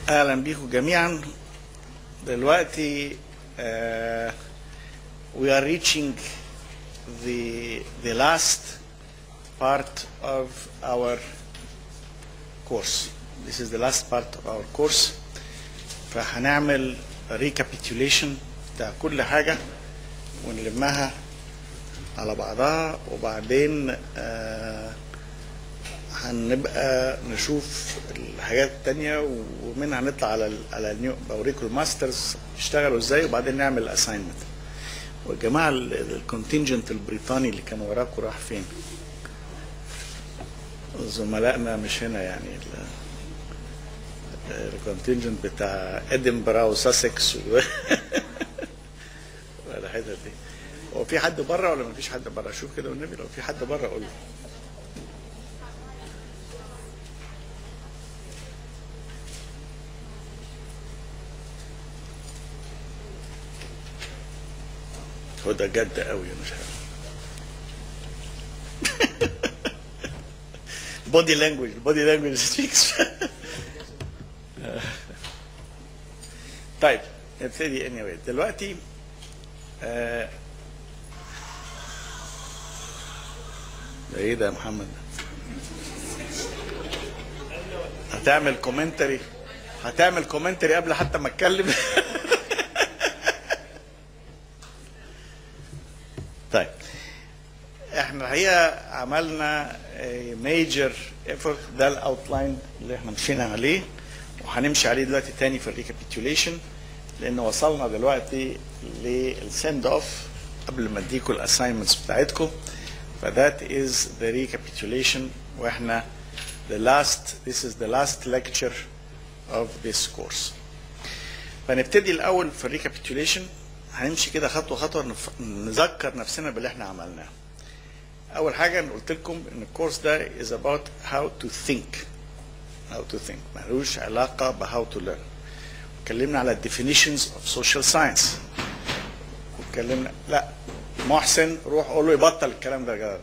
اهلا بيكم جميعا دلوقتي uh, we are reaching the the last part of our course this is the last part of our course فهنعمل recapitulation بتاع كل حاجة ونلمها على بعضها وبعدين آه هنبقى نشوف الحاجات التانية ومنها نطلع على ال على النيو بوريكم الماسترز يشتغلوا ازاي وبعدين نعمل اساينمنت والجماعة الكونتنجنت البريطاني اللي كان وراكم راح فين؟ زملائنا مش هنا يعني الكونتنجنت بتاع ادنبرا وساسكس و الحتت دي هو في حد بره ولا مفيش حد بره؟ شوف كده والنبي لو في حد بره قول له هو ده جد قوي مش عارف بودي لانجوج بودي لانجوج سبيكس طيب نبتدي anyway دلوقتي آه ده ايه ده يا محمد هتعمل كومنتري هتعمل كومنتري قبل حتى ما اتكلم طيب احنا الحقيقه عملنا ميجر ايفورت ده الاوتلاين اللي احنا مشينا عليه وهنمشي عليه دلوقتي تاني في الريكابيتوليشن لان وصلنا دلوقتي للسند اوف قبل ما اديكم الاساينمنتس بتاعتكم فذات از ذا ريكابيتوليشن واحنا the last this is the last lecture of this course فنبتدي الاول في الريكابيتوليشن هنمشي كده خطوه خطوه نف... نذكر نفسنا باللي احنا عملناه. اول حاجه انا قلت لكم ان الكورس ده is about how to think how to think ملوش علاقه ب how to learn. اتكلمنا على definitions of social science. واتكلمنا لا محسن روح قول له يبطل الكلام ده يا جدع.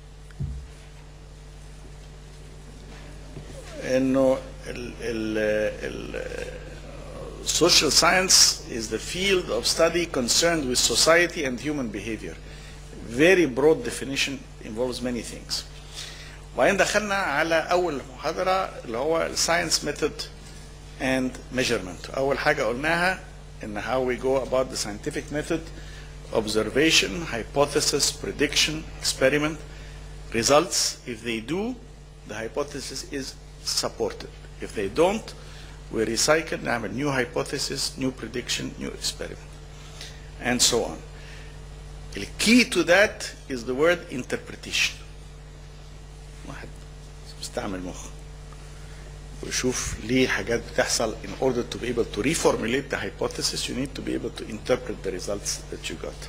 انه ال ال ال social science is the field of study concerned with society and human behavior. Very broad definition involves many things. وبعدين دخلنا على أول محاضرة اللي هو science method and measurement. أول حاجة قلناها إن how we go about the scientific method observation, hypothesis, prediction, experiment, results. If they do, the hypothesis is supported. If they don't, we recycle نعمل new hypothesis, new prediction, new experiment, and so on. The key to that is the word interpretation. واحد بيستعمل مخ ويشوف ليه حاجات بتحصل in order to be able to reformulate the hypothesis you need to be able to interpret the results that you got.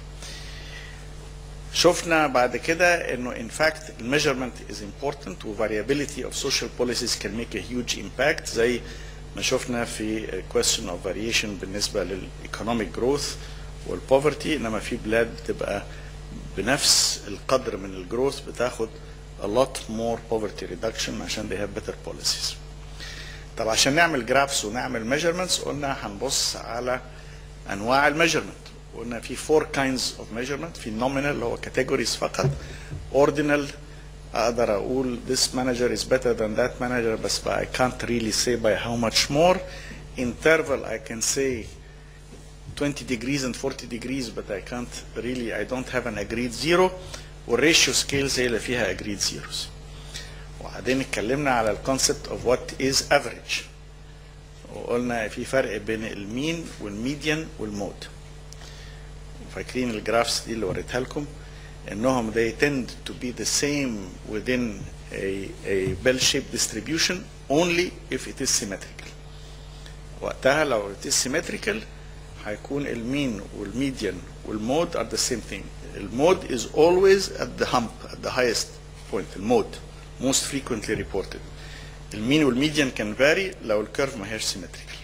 شفنا بعد كده انه in fact measurement is important و variability of social policies can make a huge impact زي ما شفنا في question of variation بالنسبه للايكونوميك جروث والبوفرتي انما في بلاد بتبقى بنفس القدر من الجروث بتاخد a lot more poverty reduction عشان they have better policies. طب عشان نعمل جرافس ونعمل measurements قلنا هنبص على انواع الميجرمنت قلنا في four kinds of measurement في nominal اللي هو categories فقط ordinal اقدر اقول this manager is better than that manager بس I can't really say by how much more interval I can say 20 degrees and 40 degrees but I can't really I don't have an agreed zero والريشيو سكيلز هي اللي فيها agreed zeros وبعدين اتكلمنا على الكونسبت of what is average وقلنا في فرق بين المين والميديان والمود فاكرين الجرافس دي اللي وريتها لكم انهم they tend to be the same within a, a bell-shaped distribution only if it is symmetrical. وقتها لو it is symmetrical هيكون المين والميديان والمود are the same thing. المود is always at the hump at the highest point المود most frequently reported. المين والميديان can vary لو الكيرف ما هيش symmetrical.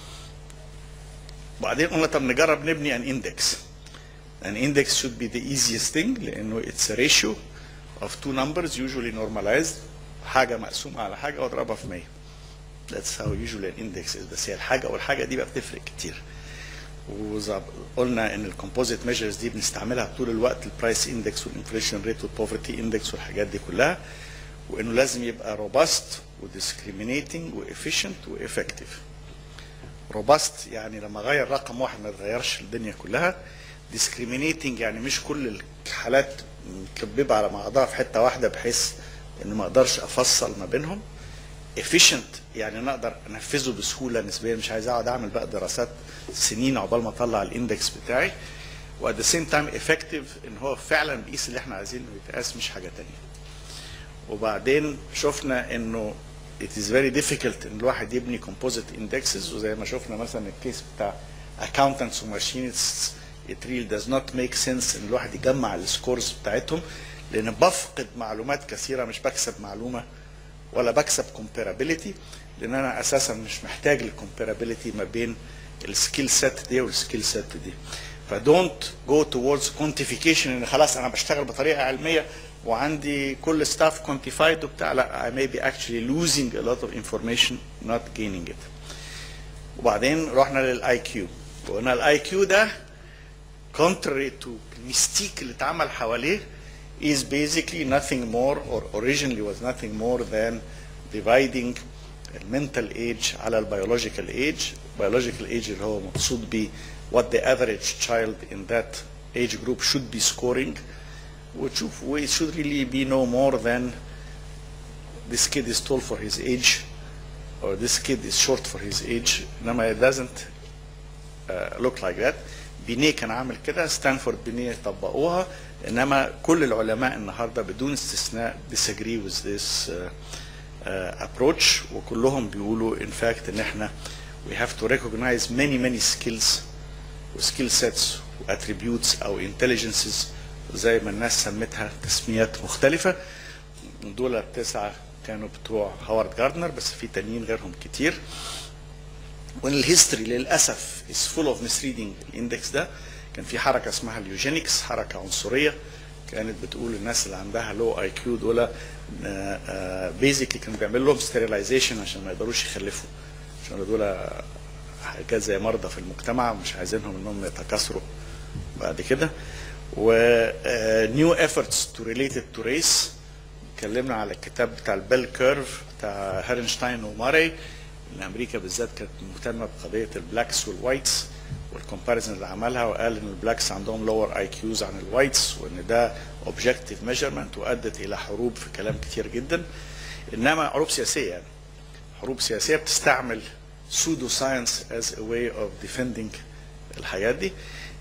بعدين قلنا طب نجرب نبني an index. An index should be the easiest thing لأنه it's a ratio of two numbers usually normalized حاجة مقسومة على حاجة واضربها في 100 That's how usually an index is بس هي الحاجة والحاجة دي بقى بتفرق كتير وقلنا ان الكومبوزيت ميجرز دي بنستعملها طول الوقت البرايس اندكس والانفليشن ريت والبوفرتي اندكس والحاجات دي كلها وانه لازم يبقى روباست وديسكريمينيتنج وافيشنت وافكتيف روباست يعني لما اغير رقم واحد ما يتغيرش الدنيا كلها discriminating يعني مش كل الحالات مكببه على بعضها في حته واحده بحيث ان ما اقدرش افصل ما بينهم efficient يعني انا اقدر انفذه بسهوله نسبيا مش عايز اقعد اعمل بقى دراسات سنين عقبال ما اطلع الاندكس بتاعي وات ذا سيم تايم effective ان هو فعلا بيقيس اللي احنا عايزينه يتقاس مش حاجه تانية وبعدين شفنا انه it is very difficult ان الواحد يبني composite indexes وزي ما شفنا مثلا الكيس بتاع accountants وماشينيستس it really does not make sense ان الواحد يجمع السكورز بتاعتهم لان بفقد معلومات كثيره مش بكسب معلومه ولا بكسب comparability لان انا اساسا مش محتاج الكومبارابيلتي ما بين السكيل سيت دي والسكيل سيت دي فدونت جو towards quantification ان خلاص انا بشتغل بطريقه علميه وعندي كل ستاف كوانتيفايد وبتاع لا I may be actually losing a lot of information not gaining it وبعدين رحنا للاي كيو وقلنا الاي كيو ده contrary to الميستيك اللي اتعمل حواليه is basically nothing more or originally was nothing more than dividing المنتال age على البيولوجيكال age biological age اللي هو مقصود بيه what the average child in that age group should be scoring وتشوف it should really be no more than this kid is tall for his age or this kid is short for his age انما it doesn't uh, look like that بينيه كان عامل كده ستانفورد بينيه طبقوها انما كل العلماء النهارده بدون استثناء disagree with this uh, uh, approach وكلهم بيقولوا in fact ان احنا we have to recognize many many skills وskill sets وattributes او intelligences زي ما الناس سمتها تسميات مختلفة دول التسعة كانوا بتوع هوارد جاردنر بس في تانيين غيرهم كتير وان الهيستوري للاسف is full of misreading الاندكس ده كان في حركه اسمها اليوجينكس حركه عنصريه كانت بتقول الناس اللي عندها لو اي كيو دول بيزيكلي كانوا بيعملوا لهم ستيرلايزيشن عشان ما يقدروش يخلفوا عشان دول حاجات زي مرضى في المجتمع ومش عايزينهم انهم يتكاثروا بعد كده و نيو efforts to relate it to race اتكلمنا على الكتاب بتاع البيل كيرف بتاع هيرنشتاين وماري ان امريكا بالذات كانت مهتمه بقضيه البلاكس والوايتس والكومباريزن اللي عملها وقال ان البلاكس عندهم لور اي كيوز عن الوايتس وان ده اوبجكتيف ميجرمنت وادت الى حروب في كلام كتير جدا انما حروب سياسيه يعني حروب سياسيه بتستعمل سودو ساينس از ا واي اوف ديفندينج الحاجات دي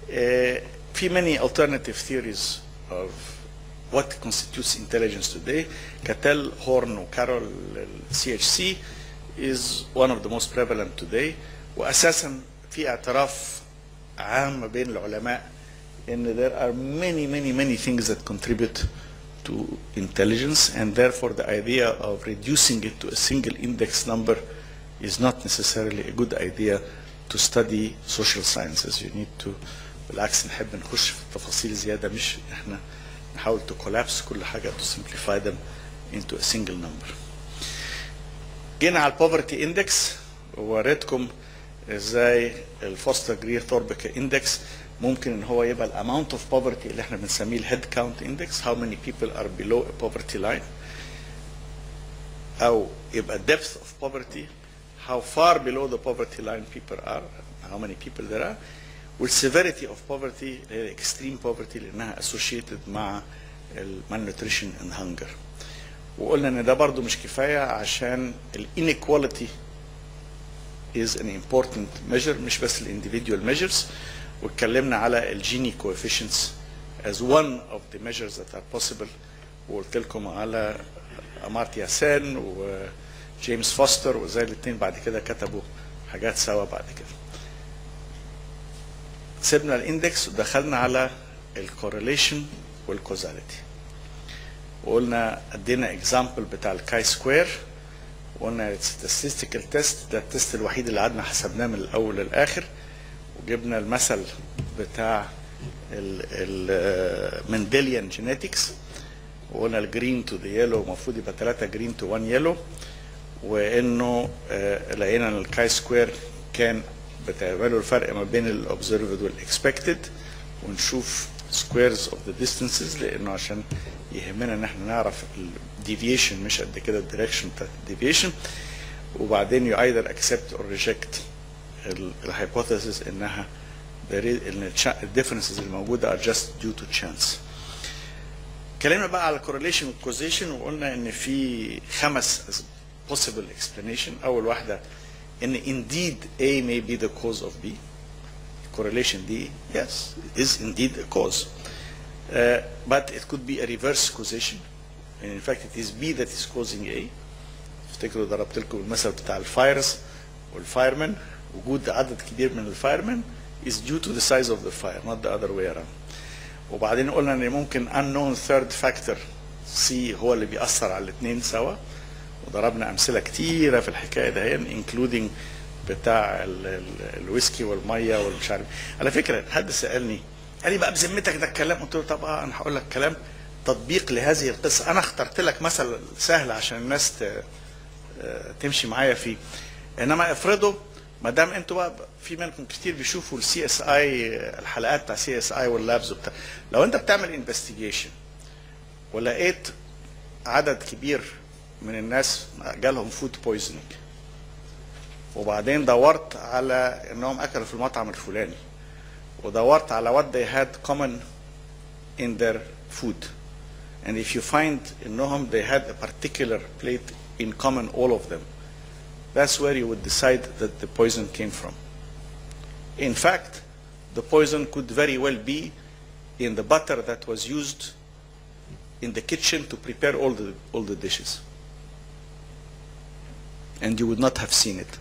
في many alternative theories of what constitutes intelligence today كاتيل هورن وكارول السي اتش سي is one of the most prevalent today واساسا في اعتراف عام ما بين العلماء ان there are many many many things that contribute to intelligence and therefore the idea of reducing it to a single index number is not necessarily a good idea to study social sciences you need to بالعكس نحب نخش في التفاصيل زياده مش احنا نحاول to collapse كل حاجه to simplify them into a single number جينا على البوفرتي اندكس ووريتكم ازاي الفوستر جرير ثوربك اندكس ممكن ان هو يبقى الاماونت اوف بوفرتي اللي احنا بنسميه الهيد كاونت اندكس how many people are below a poverty line او يبقى depth of poverty how far below the poverty line people are how many people there are والseverity of poverty اللي هي extreme poverty لانها associated مع malnutrition and hunger وقلنا ان ده برضو مش كفايه عشان ال inequality is an important measure مش بس ال individual measures واتكلمنا على ال Gini coefficients as one of the measures that are possible وقلت لكم على أمارتيا سان وجيمس فوستر وزي الاثنين بعد كده كتبوا حاجات سوا بعد كده سيبنا الاندكس ودخلنا على الكورليشن والكوزاليتي وقلنا ادينا اكزامبل بتاع الكاي سكوير وقلنا statistical تيست ده التيست الوحيد اللي قعدنا حسبناه من الاول للاخر وجبنا المثل بتاع المندليان جينيتكس وقلنا الجرين تو ذا يلو المفروض يبقى 3 جرين تو 1 يلو وانه آه، لقينا ان الكاي سكوير كان بتعملوا الفرق ما بين الاوبزرفد والاكسبكتد ونشوف سكويرز اوف ذا distances لانه عشان يهمنا ان احنا نعرف الديفيشن مش قد كده الدايركشن بتاعت الديفيشن وبعدين يو ايذر اكسبت اور ريجكت الهايبوثيسز انها there is- ان الديفرنسز الموجوده are just due to chance. اتكلمنا بقى على correlation والcausation وقلنا ان في خمس possible explanation اول واحده ان indeed A may be the cause of B correlation دي yes it is indeed a cause uh, but it could be a reverse causation and in fact it is B that is causing A افتكروا ضربت لكم المثل بتاع الفايرس والفايرمان وجود عدد كبير من الفايرمان is due to the size of the fire not the other way around وبعدين قلنا ان ممكن unknown third factor C هو اللي بيأثر على الاثنين سوا وضربنا امثله كتيره في الحكايه ده including بتاع ال- ال- الويسكي والميه والمش عارف على فكره حد سالني قال لي بقى بذمتك ده الكلام قلت له طبعا انا هقول لك كلام تطبيق لهذه القصه انا اخترت لك مثل سهل عشان الناس ت- آه، تمشي معايا فيه انما افرضوا ما دام انتوا بقى في منكم كتير بيشوفوا السي اس اي الحلقات بتاع سي اس اي واللابز وبتاع لو انت بتعمل انفستيجيشن ولقيت عدد كبير من الناس جالهم فود بويزنينج وبعدين دورت على انهم اكلوا في المطعم الفلاني ودورت على what they had common in their food and if you find انهم they had a particular plate in common all of them that's where you would decide that the poison came from in fact the poison could very well be in the butter that was used in the kitchen to prepare all the all the dishes and you would not have seen it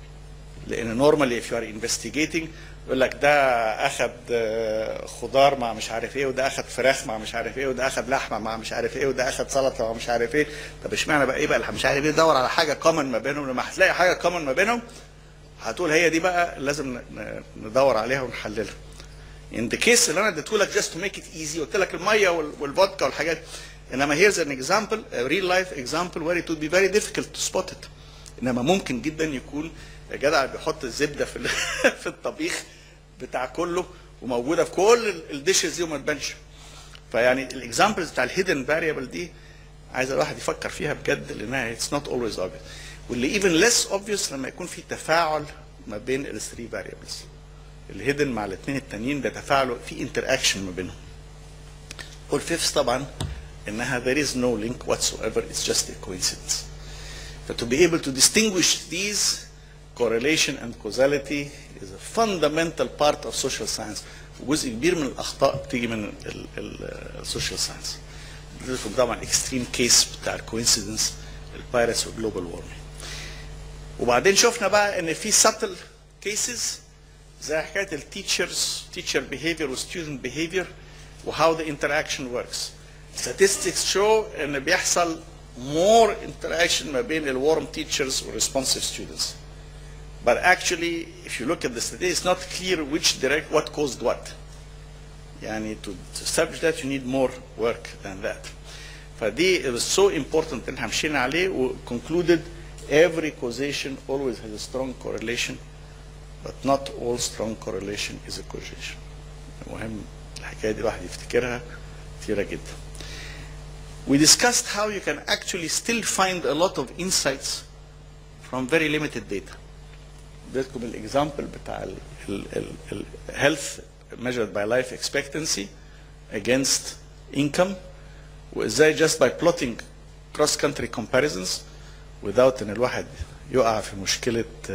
لان normally if you are investigating يقول لك ده اخذ آه، خضار مع مش عارف ايه وده اخذ فراخ مع مش عارف ايه وده اخذ لحمه مع مش عارف ايه وده اخذ سلطه مع مش عارف ايه طب اشمعنى بقى ايه بقى اللي مش عارف ايه دور على حاجه كومن ما بينهم لما هتلاقي حاجه كومن ما بينهم هتقول هي دي بقى لازم ن- ن- ندور عليها ونحللها in the case اللي انا اديته لك just to make it easy قلت لك الميه وال- والفودكا والحاجات انما here's an example a real life example where it would be very difficult to spot it انما ممكن جدا يكون يا جدع بيحط الزبده في ال- في الطبيخ بتاع كله وموجوده في كل الديشز دي وما تبانش فيعني الاكزامبلز بتاع الهيدن فاريبل دي عايز الواحد يفكر فيها بجد لانها اتس نوت اولويز اوبفيس واللي ايفن ليس اوبفيس لما يكون في تفاعل ما بين الثري فاريبلز الهيدن مع الاثنين التانيين بيتفاعلوا في انتر اكشن ما بينهم والفيفث طبعا انها there is no link whatsoever it's just a coincidence But to be able to distinguish these correlation and causality is a fundamental part of social science وجزء كبير من الاخطاء بتيجي من السوشيال ساينس طبعا الاكستريم كيس بتاع الكوينسيدنس البايرتس والجلوبال وارمينج وبعدين شفنا بقى ان في subtle cases زي حكايه التيتشرز teacher behavior وستودنت behavior وهاو the interaction works statistics show ان بيحصل more interaction ما بين الورم teachers والresponsive students but actually if you look at the statistics it's not clear which direct what caused what يعني to establish that you need more work than that فدي it was so important ان احنا مشينا عليه و concluded every causation always has a strong correlation but not all strong correlation is a causation مهم الحكايه دي الواحد يفتكرها كتيره جدا we discussed how you can actually still find a lot of insights from very limited data اديتكم الاكزامبل بتاع ال ال ال ال health measured by life expectancy against income وازاي just by plotting cross country comparisons without ان الواحد يقع في مشكله uh,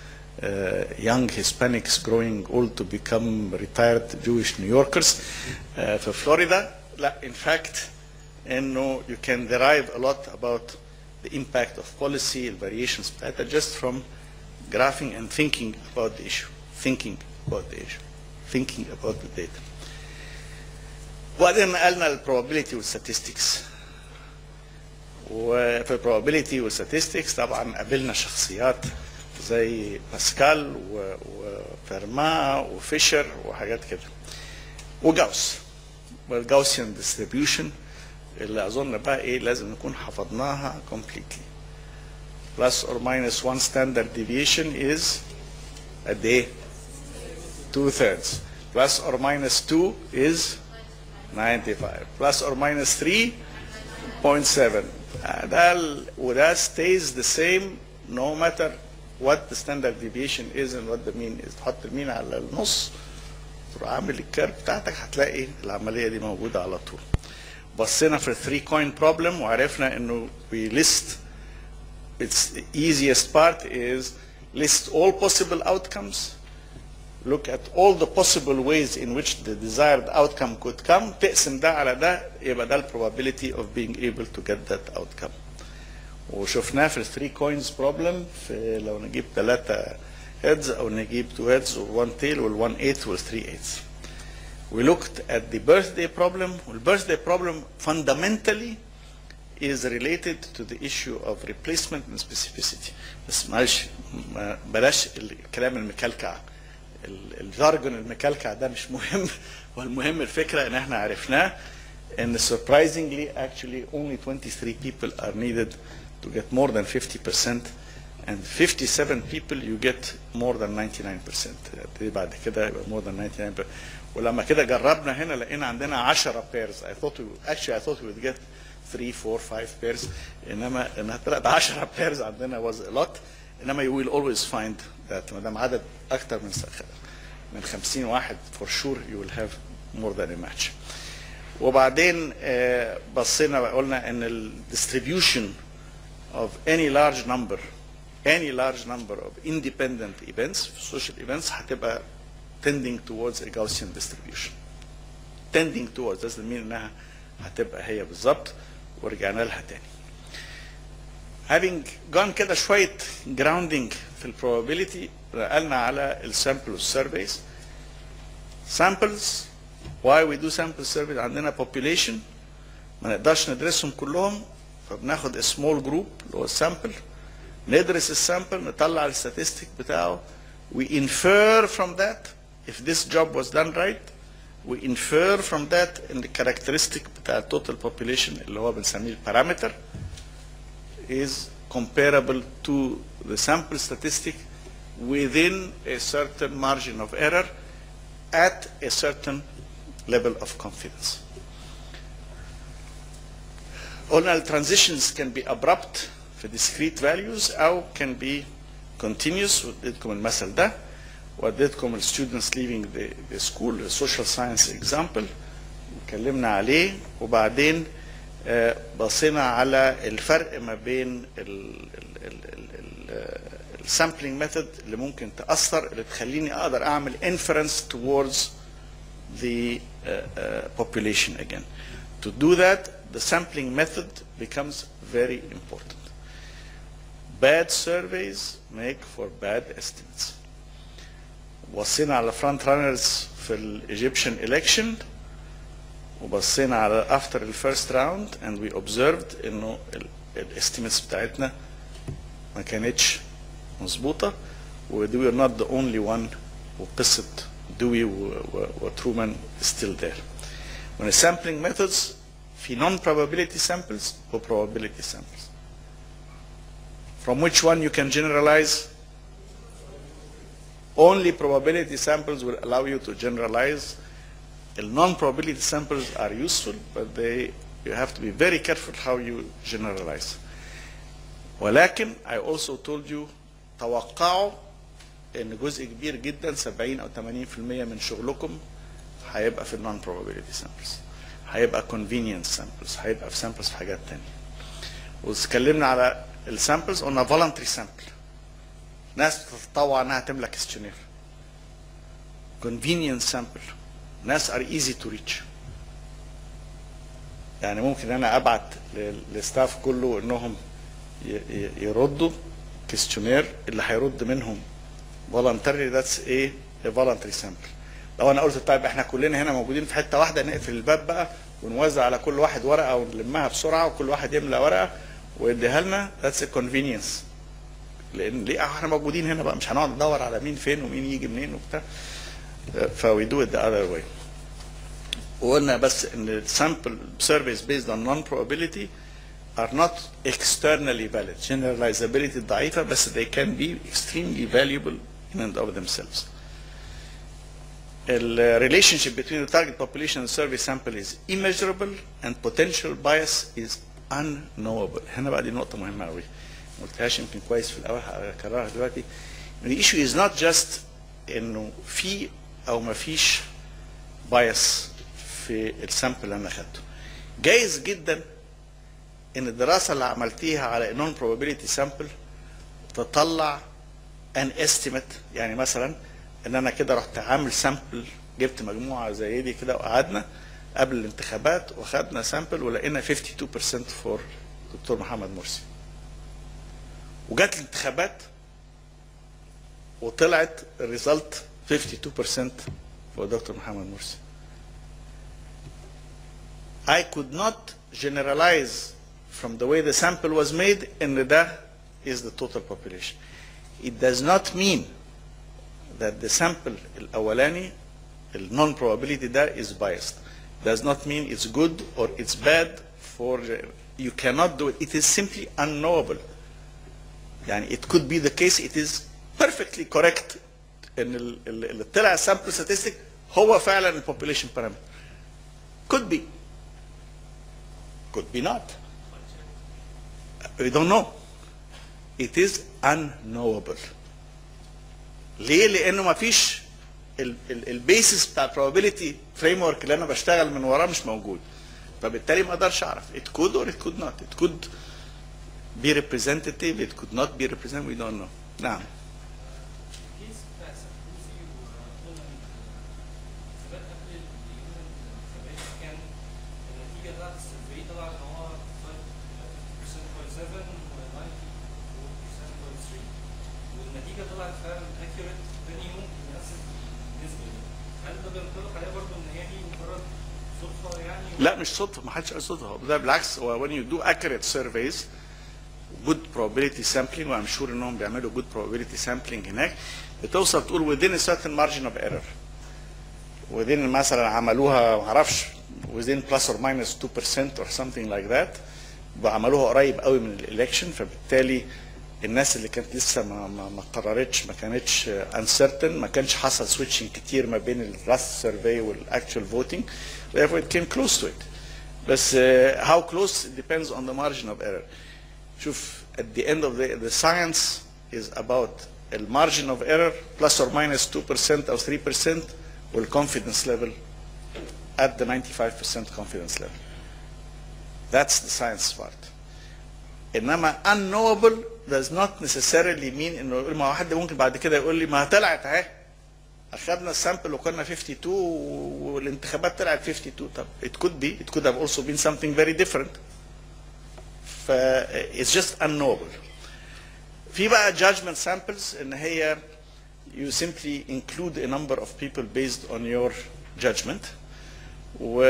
uh, young Hispanics growing old to become retired Jewish New Yorkers uh, في فلوريدا لا in fact انه you can derive a lot about the impact of policy the variations بتاعتها just from graphing and thinking about the issue thinking about the issue thinking about the data وبعدين نقلنا البروبابيلتي والستاتستكس وفي البروبابيلتي والستاتستكس طبعا قابلنا شخصيات زي باسكال و- وفيرما وفيشر وحاجات كده وجاوس والجاوسيان ديستريبيوشن اللي اظن بقى ايه لازم نكون حفظناها completely plus or minus one standard deviation is قد ايه؟ two thirds plus or minus two is 95 plus or minus 3 0.7 آه، ده ال- وده stays the same no matter what the standard deviation is and what the mean is تحط المين على النص تروح عامل الكيرف بتاعتك هتلاقي العمليه دي موجوده على طول بصينا في الثري كوين بروبلم وعرفنا انه we list its easiest part is list all possible outcomes look at all the possible ways in which the desired outcome could come تقسم ده على ده يبقى ده ال probability of being able to get that outcome وشفناه في الثري كوينز بروبلم في لو نجيب ثلاثة heads او نجيب two heads وال one tail وال one eighth وال three eighths we looked at the birthday problem وال birthday problem fundamentally is related to the issue of replacement and specificity بس معلش ما- بلاش الكلام المكلكع ال- الجارجون المكلكع ده مش مهم والمهم الفكره ان احنا عرفناه ان surprisingly actually only 23 people are needed to get more than 50% and 57 people you get more than 99% دي بعد كده يبقى more than 99% ولما كده جربنا هنا لقينا عندنا 10 pairs I thought we actually I thought we would get 3 4 5 pairs انما انها طلعت 10 pairs عندنا was a lot انما you will always find that ما دام عدد اكتر من سخ- من 50 واحد for sure you will have more than a match وبعدين آه، بصينا بقى قلنا ان ال distribution of any large number any large number of independent events social events هتبقى tending towards a Gaussian distribution tending towards doesn't mean انها هتبقى هي بالظبط ورجعنا لها تاني having gone كده شوية grounding في ال probability نقلنا على ال sample surveys samples why we do sample surveys عندنا population ما نقدرش ندرسهم كلهم فبناخد a small group اللي هو السامبل ندرس السامبل نطلع الستاتستيك بتاعه we infer from that if this job was done right we infer from that in the characteristic بتاع total population اللي هو بنسميه البارامتر is comparable to the sample statistic within a certain margin of error at a certain level of confidence. قلنا ال transitions can be abrupt في discrete values أو can be continuous واديتكم المثل ده واديتكم ال students leaving the, the school the social science example اتكلمنا عليه وبعدين آه، بصينا على الفرق ما بين السامبلينج ميثود اللي ممكن تأثر اللي تخليني أقدر أعمل inference towards the uh, uh, population again. To do that, the sampling method becomes very important. Bad surveys make for bad estimates. بصينا على front runners في ال Egyptian election وبصينا على after the first round and we observed انه الاستيميتس بتاعتنا ما كانتش مظبوطه و we were not the only one وقصه دوي و- و- وترومان is still there. When the sampling methods في non probability samples و probability samples. From which one you can generalize? Only probability samples will allow you to generalize. The non-probability samples are useful, but they you have to be very careful how you generalize. ولكن I also told you توقعوا ان جزء كبير جدا 70 او 80% من شغلكم هيبقى في النون probability samples هيبقى convenience samples هيبقى في samples في حاجات تانية واتكلمنا على السامبلز قلنا voluntary sample ناس تتطوع انها تملى كيستشنير convenience sample ناس are easy to reach يعني ممكن انا ابعت لل- للستاف كله انهم ي- ي- يردوا كيستشنير اللي هيرد منهم voluntarily that's a, a voluntary sample لو انا قلت طيب احنا كلنا هنا موجودين في حته واحده نقفل الباب بقى ونوزع على كل واحد ورقه ونلمها بسرعه وكل واحد يملى ورقه ويديها لنا that's a convenience لان ليه احنا موجودين هنا بقى مش هنقعد ندور على مين فين ومين يجي منين وبتاع ف we do it the other way وقلنا بس ان sample surveys based on non probability are not externally valid generalizability ضعيفة بس they can be extremely valuable in and of themselves the relationship between the target population and the survey sample is immeasurable and potential bias is unknowable هنا بقى دي نقطة مهمة قوي ما قلتهاش يمكن كويس في الأول هكررها دلوقتي the issue is not just إنه في أو ما فيش بايس في السامبل اللي أنا أخدته جايز جدا إن الدراسة اللي عملتيها على non probability sample تطلع an estimate يعني مثلا ان انا كده رحت عامل سامبل جبت مجموعه زي دي كده وقعدنا قبل الانتخابات واخدنا سامبل ولقينا 52% فور دكتور محمد مرسي وجات الانتخابات وطلعت الريزلت 52% فور دكتور محمد مرسي I could not generalize from the way the sample was made ان ده is the total population. It does not mean that the sample الأولاني ال non probability ده is biased. Does not mean it's good or it's bad for you cannot do it. It is simply unknowable. يعني it could be the case it is perfectly correct ان ال- ال- اللي طلع sample statistic هو فعلا ال population parameter. Could be. Could be not. We don't know. It is unknowable. ليه؟ لانه ما فيش البيسس بتاع probability framework اللي انا بشتغل من وراه مش موجود. فبالتالي ما اقدرش اعرف. It could or it could not. It could be representative. It could not be representative. We don't know. نعم. كيس بتاع سكوزي وقلنا الثبات قبل اليوم الثبات كان النتيجة بتاعت السيرفي طلع ان هو 5.7 و 94.3 والنتيجة طلعت فعلا accurate تاني يوم بنفس النسبة دي هل ده بينطبق عليها برضه ان هي دي مجرد صدفة يعني لا مش صدفه ما حدش قال صدفه ده بالعكس هو when you do accurate surveys good probability sampling وام شور انهم بيعملوا good probability sampling هناك بتوصل تقول within a certain margin of error within مثلا عملوها ما اعرفش within plus or minus 2% or something like that وعملوها قريب قوي من الالكشن فبالتالي الناس اللي كانت لسه ما ما, ما قررتش ما كانتش uncertain ما كانش حصل switching كتير ما بين اللاست سيرفي والاكشوال voting therefore it came close to it بس uh, how close it depends on the margin of error شوف at the end of the the science is about the margin of error plus or minus 2% or 3% والconfidence level at the 95% confidence level. That's the science part. انما unknowable does not necessarily mean انه يقول ما هو حد ممكن بعد كده يقول لي ما طلعت اهي اخذنا السامبل وكنا 52 والانتخابات طلعت 52 طب it could be it could have also been something very different ف it's just unknowable في بقى judgment samples ان هي you simply include a number of people based on your judgment و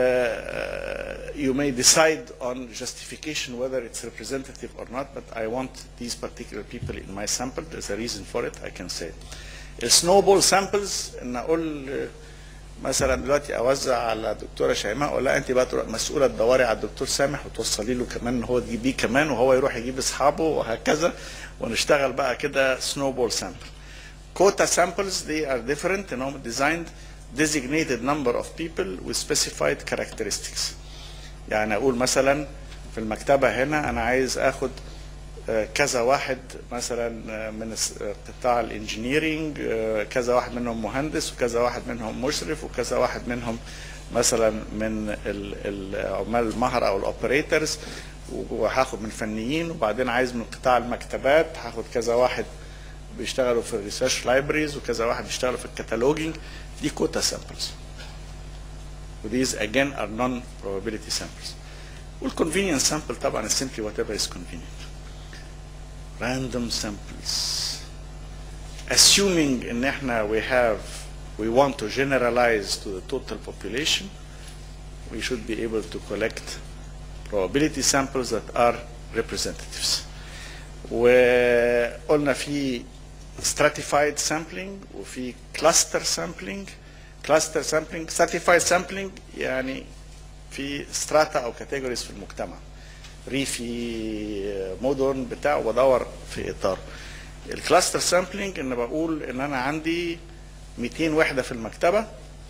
uh, you may decide on justification whether it's representative or not but I want these particular people in my sample there's a reason for it I can say السنوبول samples ان اقول uh, مثلا دلوقتي اوزع على الدكتوره شيماء اقول لها انت بقى تروح مسؤوله تدوري على الدكتور سامح وتوصلي له كمان ان هو تجيبيه كمان وهو يروح يجيب اصحابه وهكذا ونشتغل بقى كده سنوبول سامبل quota samples they are different you know designed designated number of people with specified characteristics يعني اقول مثلا في المكتبه هنا انا عايز اخد آه، كذا واحد مثلا آه، من الس- آه، قطاع الانجينيرينج آه، كذا واحد منهم مهندس وكذا واحد منهم مشرف وكذا واحد منهم مثلا من ال- ال- عمال المهر او الاوبريتورز وهاخد من فنيين وبعدين عايز من قطاع المكتبات هاخد كذا واحد بيشتغلوا في الريسيرش لايبريز وكذا واحد بيشتغلوا في الكتالوجينج دي كوتا سامبلز وديز again are non probability samples والconvenience sample طبعا is simply whatever is convenient random samples assuming ان احنا we have we want to generalize to the total population we should be able to collect probability samples that are representatives وقلنا في stratified sampling وفي cluster sampling cluster sampling stratified sampling يعني في strata او categories في المجتمع ريفي مدن بتاع وبدور في اطار الكلاستر سامبلينج ان بقول ان انا عندي 200 وحده في المكتبه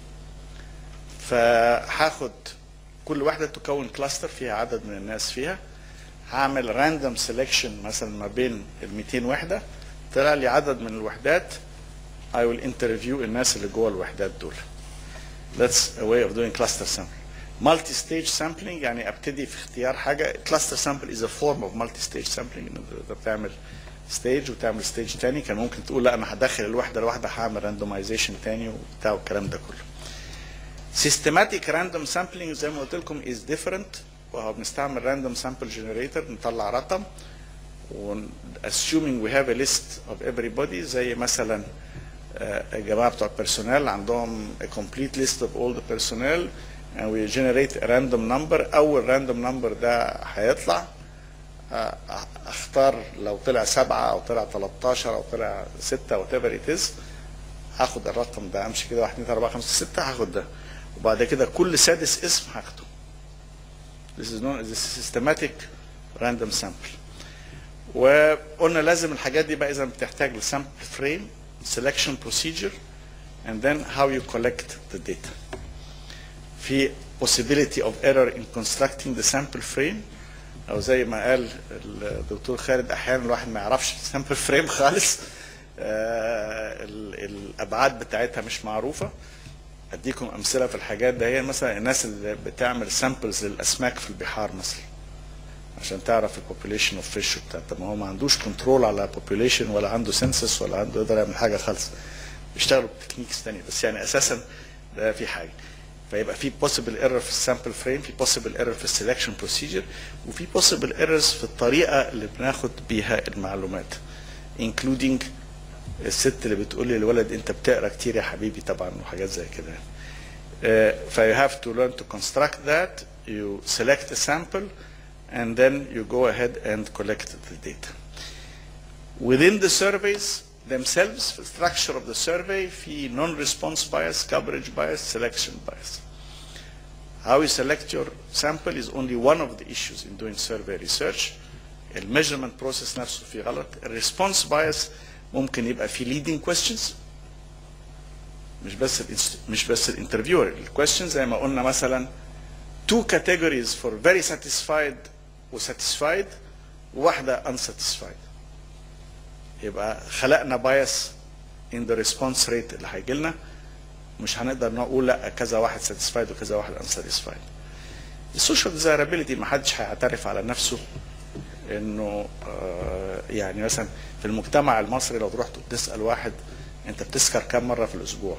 فهاخد كل واحده تكون كلاستر فيها عدد من الناس فيها هعمل راندوم سelection مثلا ما بين ال 200 وحده طلع لي عدد من الوحدات I will interview الناس اللي جوه الوحدات دول That's a way of doing cluster sampling. Multi-stage sampling يعني ابتدي في اختيار حاجة cluster sample is a form of multi-stage sampling ان انت بتعمل ستيج وتعمل ستيج تاني كان ممكن تقول لا انا هدخل الوحدة الواحدة هعمل راندومايزيشن تاني وبتاع والكلام ده كله. Systematic random sampling زي ما قلت لكم is different وهو بنستعمل random sample generator نطلع رقم و assuming we have a list of everybody زي مثلا آه، الجماعه بتوع البيرسونال عندهم a complete list of all the personnel and we generate a random number اول random number ده هيطلع آه، اختار لو طلع سبعة او طلع 13 او طلع ستة whatever it is هاخد الرقم ده امشي كده 1 2 3 4 5 6 هاخد ده وبعد كده كل سادس اسم هاخده This is known as a systematic random sample. وقلنا لازم الحاجات دي بقى اذا بتحتاج لسامبل فريم selection procedure and then how you collect the data. في possibility of error in constructing the sample frame او زي ما قال الدكتور خالد احيانا الواحد ما يعرفش sample frame خالص آه، ال- الابعاد بتاعتها مش معروفه اديكم امثله في الحاجات ده هي مثلا الناس اللي بتعمل سامبلز للاسماك في البحار مثلا عشان تعرف البوبوليشن اوف فيش وبتاع طب ما هو ما عندوش كنترول على بوبوليشن ولا عنده سنسس ولا عنده يقدر يعمل حاجه خالص بيشتغلوا بتكنيكس تانية بس يعني اساسا ده في حاجه فيبقى في possible error في السامبل فريم في possible error في السelection procedure وفي possible errors في الطريقه اللي بناخد بيها المعلومات including الست اللي بتقول لي الولد انت بتقرا كتير يا حبيبي طبعا وحاجات زي كده uh, فيو هاف تو learn to construct that you select a sample and then you go ahead and collect the data within the surveys themselves the structure of the survey في non-response bias coverage bias selection bias how you select your sample is only one of the issues in doing survey research الميجرمنت بروسيس نفسه فيه غلط الريسبونس بايس ممكن يبقى في leading questions مش بس ال مش بس الانترفيور الكويستشن زي ما قلنا مثلا two categories for very satisfied و satisfied وواحده unsatisfied يبقى خلقنا بايس in the response rate اللي هيجي لنا مش هنقدر نقول لا كذا واحد satisfied وكذا واحد unsatisfied السوشيال ديزايرابيلتي ما حدش هيعترف على نفسه انه آه، يعني مثلا في المجتمع المصري لو رحت تسال واحد انت بتسكر كم مره في الاسبوع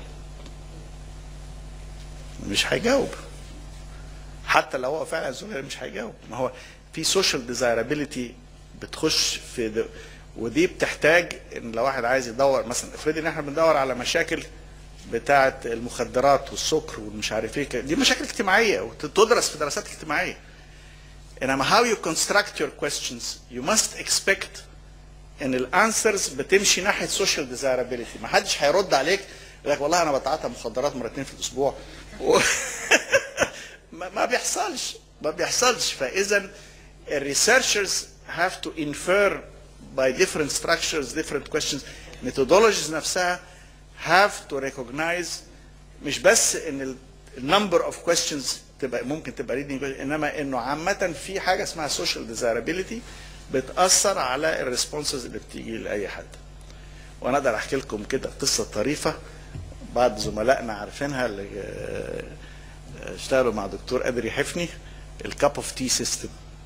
مش هيجاوب حتى لو هو فعلا زهير مش هيجاوب ما هو في سوشيال ديزايرابيلتي بتخش في ده ودي بتحتاج ان لو واحد عايز يدور مثلا افرضي ان احنا بندور على مشاكل بتاعه المخدرات والسكر والمش عارف ايه دي مشاكل اجتماعيه وتدرس في دراسات اجتماعيه انما how you construct your questions you must expect ان الانسرز بتمشي ناحيه سوشيال ديزايرابيلتي ما حدش هيرد عليك يقول لك والله انا بتعاطى مخدرات مرتين في الاسبوع و... ما ما بيحصلش ما بيحصلش فاذا الريسيرشرز have to infer by different structures different questions methodologies نفسها have to recognize مش بس ان النمبر اوف questions تبقى ممكن تبقى ريدنج انما انه عامه في حاجه اسمها سوشيال ديزايرابيلتي بتاثر على الريسبونسز اللي بتيجي لاي حد وانا اقدر احكي لكم كده قصه طريفه بعض زملائنا عارفينها اللي آه، اشتغلوا مع دكتور قادر حفني الكاب اوف تي سيستم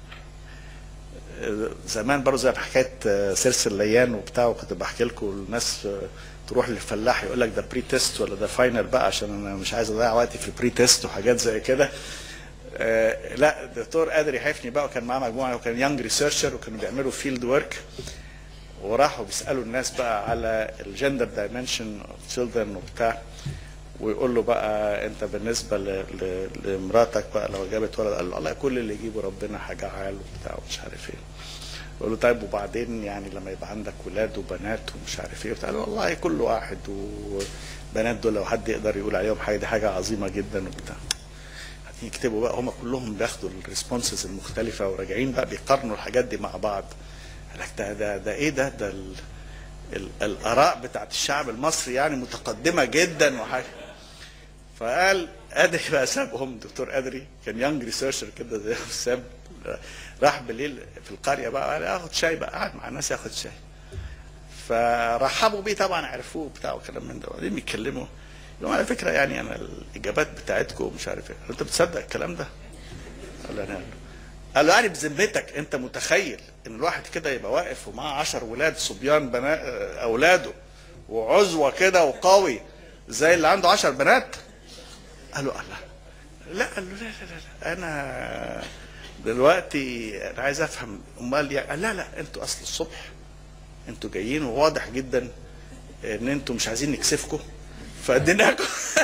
زمان برضه زي حكايه آه، سيرس الليان وبتاع وكنت بحكي لكم الناس آه، تروح للفلاح يقول لك ده بري تيست ولا ده فاينل بقى عشان انا مش عايز اضيع وقتي في بري تيست وحاجات زي كده آه، لا الدكتور قادر يحفني بقى وكان معاه مجموعه وكان يانج ريسيرشر وكانوا بيعملوا فيلد ورك وراحوا بيسالوا الناس بقى على الجندر دايمنشن اوف تشيلدرن وبتاع ويقول له بقى انت بالنسبه ل- ل- لمراتك بقى لو جابت ولد قال له والله كل اللي يجيبه ربنا حاجه عال وبتاع ومش عارف ايه يقول له طيب وبعدين يعني لما يبقى عندك ولاد وبنات ومش عارف ايه بتاع قال له والله كل واحد وبنات دول لو حد يقدر يقول عليهم حاجه دي حاجه عظيمه جدا وبتاع قاعدين يكتبوا بقى هم كلهم بياخدوا الريسبونسز المختلفه وراجعين بقى بيقارنوا الحاجات دي مع بعض قال لك ده ده ده ايه ده ده ال ال الاراء بتاعت الشعب المصري يعني متقدمه جدا وحاجه فقال ادري بقى سابهم دكتور ادري كان يانج ريسيرشر كده زي ساب راح بالليل في القريه بقى قال اخد شاي بقى قعد مع الناس ياخد شاي فرحبوا بيه طبعا عرفوه بتاع وكلام من ده وبعدين بيتكلموا يقول على فكره يعني انا الاجابات بتاعتكم مش عارف ايه انت بتصدق الكلام ده؟ قال له انا قال له يعني بذمتك انت متخيل ان الواحد كده يبقى واقف ومعاه 10 ولاد صبيان بنات اولاده وعزوه كده وقوي زي اللي عنده 10 بنات؟ قال له الله لا قال له لا لا لا, لا. انا دلوقتي انا عايز افهم امال يعني قال لا لا انتوا اصل الصبح انتوا جايين وواضح جدا ان انتوا مش عايزين نكسفكم فاديناكم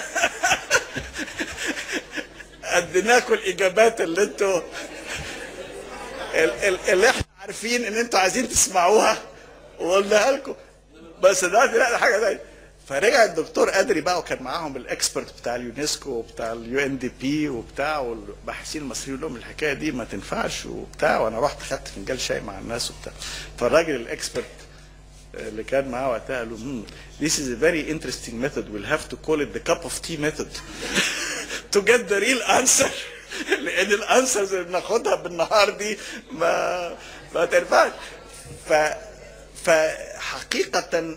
اديناكم الاجابات اللي انتوا ال- ال- اللي احنا عارفين ان انتوا عايزين تسمعوها وقلناها لكم بس دلوقتي لا ده حاجه ثانيه فرجع الدكتور ادري بقى وكان معاهم الاكسبرت بتاع اليونسكو وبتاع اليو ان دي بي وبتاع والباحثين المصريين لهم الحكايه دي ما تنفعش وبتاع وانا رحت خدت فنجان شاي مع الناس وبتاع فالراجل الاكسبرت اللي كان معاه وقتها قال له "Hmm, this is a very interesting method we'll have to call it the cup of tea method to get the real answer لان الانسرز اللي بناخدها بالنهار دي ما ما تنفعش ف فحقيقه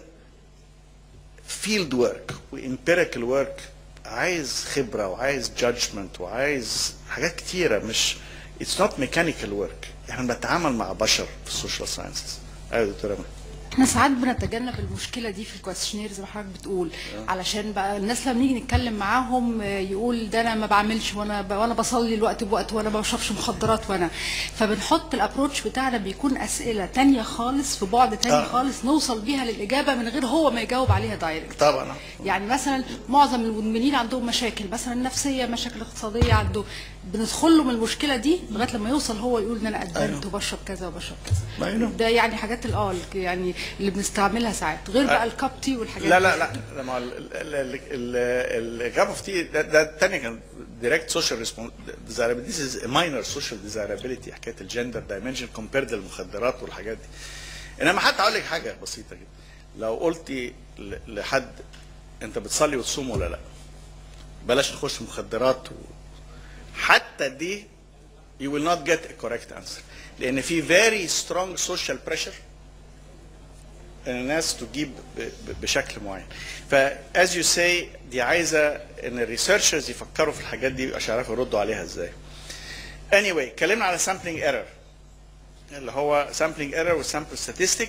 فيلد ورك وامبيريكال ورك عايز خبره وعايز جادجمنت وعايز حاجات كتيره مش اتس نوت ميكانيكال ورك احنا بنتعامل مع بشر في السوشيال ساينسز ايوه يا دكتوره أمل. احنا ساعات بنتجنب المشكله دي في الكويستشنير زي ما حضرتك بتقول علشان بقى الناس لما نيجي نتكلم معاهم آه، يقول ده انا ما بعملش وانا ب... وانا بصلي الوقت بوقت وانا ما بشربش مخدرات وانا فبنحط الابروتش بتاعنا بيكون اسئله تانية خالص في بعد تاني آه. خالص نوصل بيها للاجابه من غير هو ما يجاوب عليها دايركت طبعا يعني مثلا معظم المدمنين عندهم مشاكل مثلا نفسيه مشاكل اقتصاديه عنده بندخل له من المشكله دي لغايه لما يوصل هو يقول ان انا ادمنت أيوه. وبشرب كذا وبشرب ما كذا أيوه. ده يعني حاجات الاه يعني اللي بنستعملها ساعات غير بقى الكاب تي والحاجات لا دي. لا لا لا ما الجاب اوف تي ده ده الثاني كان دايركت سوشيال desirability This is a minor social desirability حكايه الجندر دايمنشن كومبيرد للمخدرات والحاجات دي انما حتى اقول لك حاجه بسيطه جدا لو قلتي ل- لحد انت بتصلي وتصوم ولا لا بلاش نخش مخدرات و... حتى دي you will not get a correct answer لان في very strong social pressure ان الناس تجيب ب- ب- بشكل معين ف as you say دي عايزه ان الريسيرشرز يفكروا في الحاجات دي عشان يعرفوا يردوا عليها ازاي anyway اتكلمنا على sampling error اللي هو sampling error و sample statistic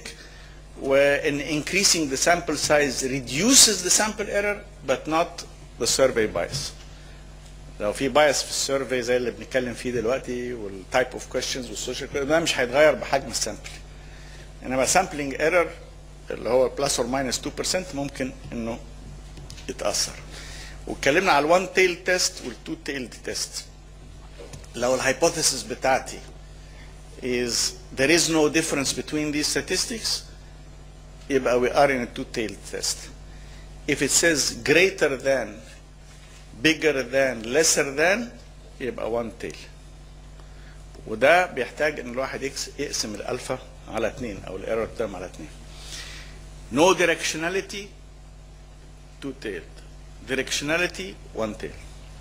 وان increasing the sample size reduces the sample error but not the survey bias لو في بايس في السيرفي زي اللي بنتكلم فيه دلوقتي والتايب اوف كويشنز والسوشيال ده مش هيتغير بحجم السامبل انما سامبلنج ايرور اللي هو بلس اور ماينس 2% ممكن انه يتاثر واتكلمنا على الوان تيل تيست والتو تيل تيست لو الهايبوثيسيس بتاعتي is there is no difference between these statistics يبقى we are in a two tailed test if it says greater than bigger than lesser than يبقى one tail وده بيحتاج ان الواحد يكس- يقسم الالفا على اثنين او الايرور تيرم على اثنين no directionality two tailed directionality one tail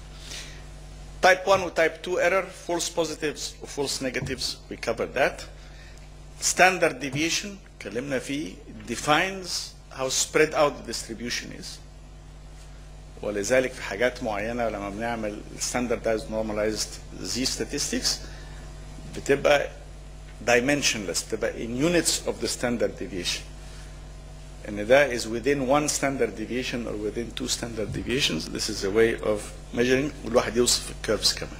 type 1 و type 2 error false positives و false negatives we covered that standard deviation اتكلمنا فيه defines how spread out the distribution is ولذلك في حاجات معينه لما بنعمل standardized normalized z statistics بتبقى dimensionless بتبقى in units of the standard deviation ان ده is within one standard deviation or within two standard deviations this is a way of measuring والواحد يوصف الكيرفز كمان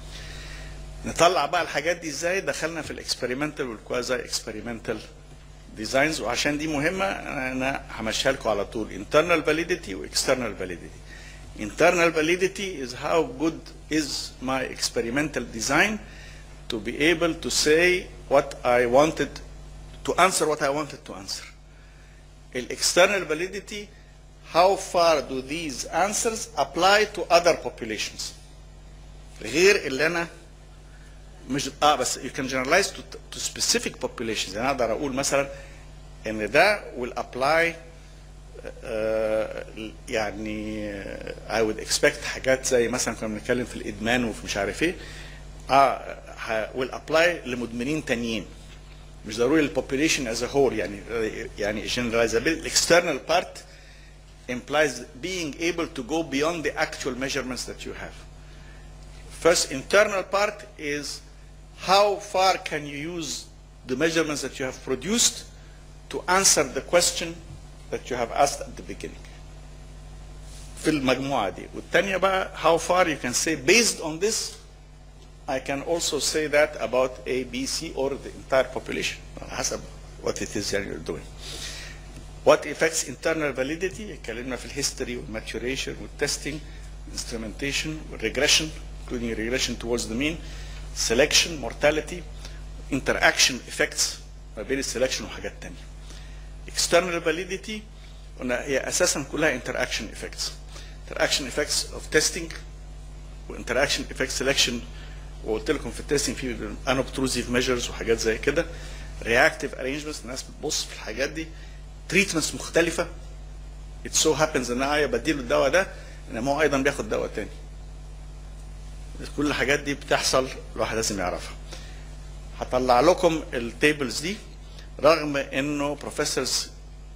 نطلع بقى الحاجات دي ازاي دخلنا في الاكسبيرمنتال والكوازي اكسبيرمنتال ديزاينز وعشان دي مهمه انا أنا همشيها لكم على طول internal validity و external validity internal validity is how good is my experimental design to be able to say what I wanted to answer what I wanted to answer external validity how far do these answers apply to other populations غير اللي انا مش اه بس you can generalize to, to specific populations يعني اقدر اقول مثلا ان ده will apply آه، يعني آه، I would expect حاجات زي مثلا كنا بنتكلم في الادمان وفي مش عارف ايه اه ه- will apply لمدمنين تانيين مش ضروري البوبوليشن as a whole يعني يعني generalizability external part implies being able to go beyond the actual measurements that you have. First, internal part is how far can you use the measurements that you have produced to answer the question that you have asked at the beginning. في المجموعة دي والتانية بقى how far you can say based on this I can also say that about A, B, C or the entire population على حسب what it is يعني you're doing. What affects internal validity اتكلمنا في الهيستوري والماتوريشن والتستنج instrumentation والregression including regression towards the mean selection mortality interaction effects ما بين السelection وحاجات تانية external validity قلنا هي اساسا كلها interaction effects interaction effects of testing وinteraction effects selection وقلت لكم في التستنج في unobtrusive measures وحاجات زي كده reactive arrangements الناس بتبص في الحاجات دي treatments مختلفة it so happens ان انا بديله الدواء ده انما هو ايضا بياخد دواء تاني كل الحاجات دي بتحصل الواحد لازم يعرفها هطلع لكم التيبلز دي رغم انه بروفيسورز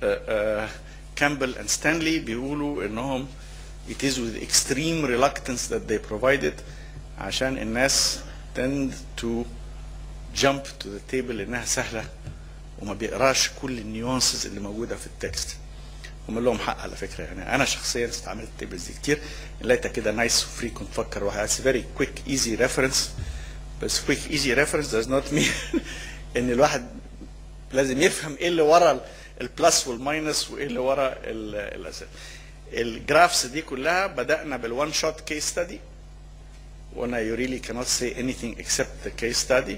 كامبل اند ستانلي بيقولوا انهم it is with extreme reluctance that they provided عشان الناس tend to jump to the table انها سهله وما بيقراش كل النيوانسز اللي موجوده في التكست هم لهم حق على فكره يعني انا شخصيا استعملت التيبلز دي كتير لقيتها كده نايس وفري كنت بفكر واحد اتس فيري كويك ايزي ريفرنس بس كويك ايزي ريفرنس does not mean ان الواحد لازم يفهم ايه اللي ورا البلس والماينس وايه اللي ورا الاساس الجرافس دي كلها بدانا بالوان شوت كيس ستدي وانا you really cannot say anything except the case study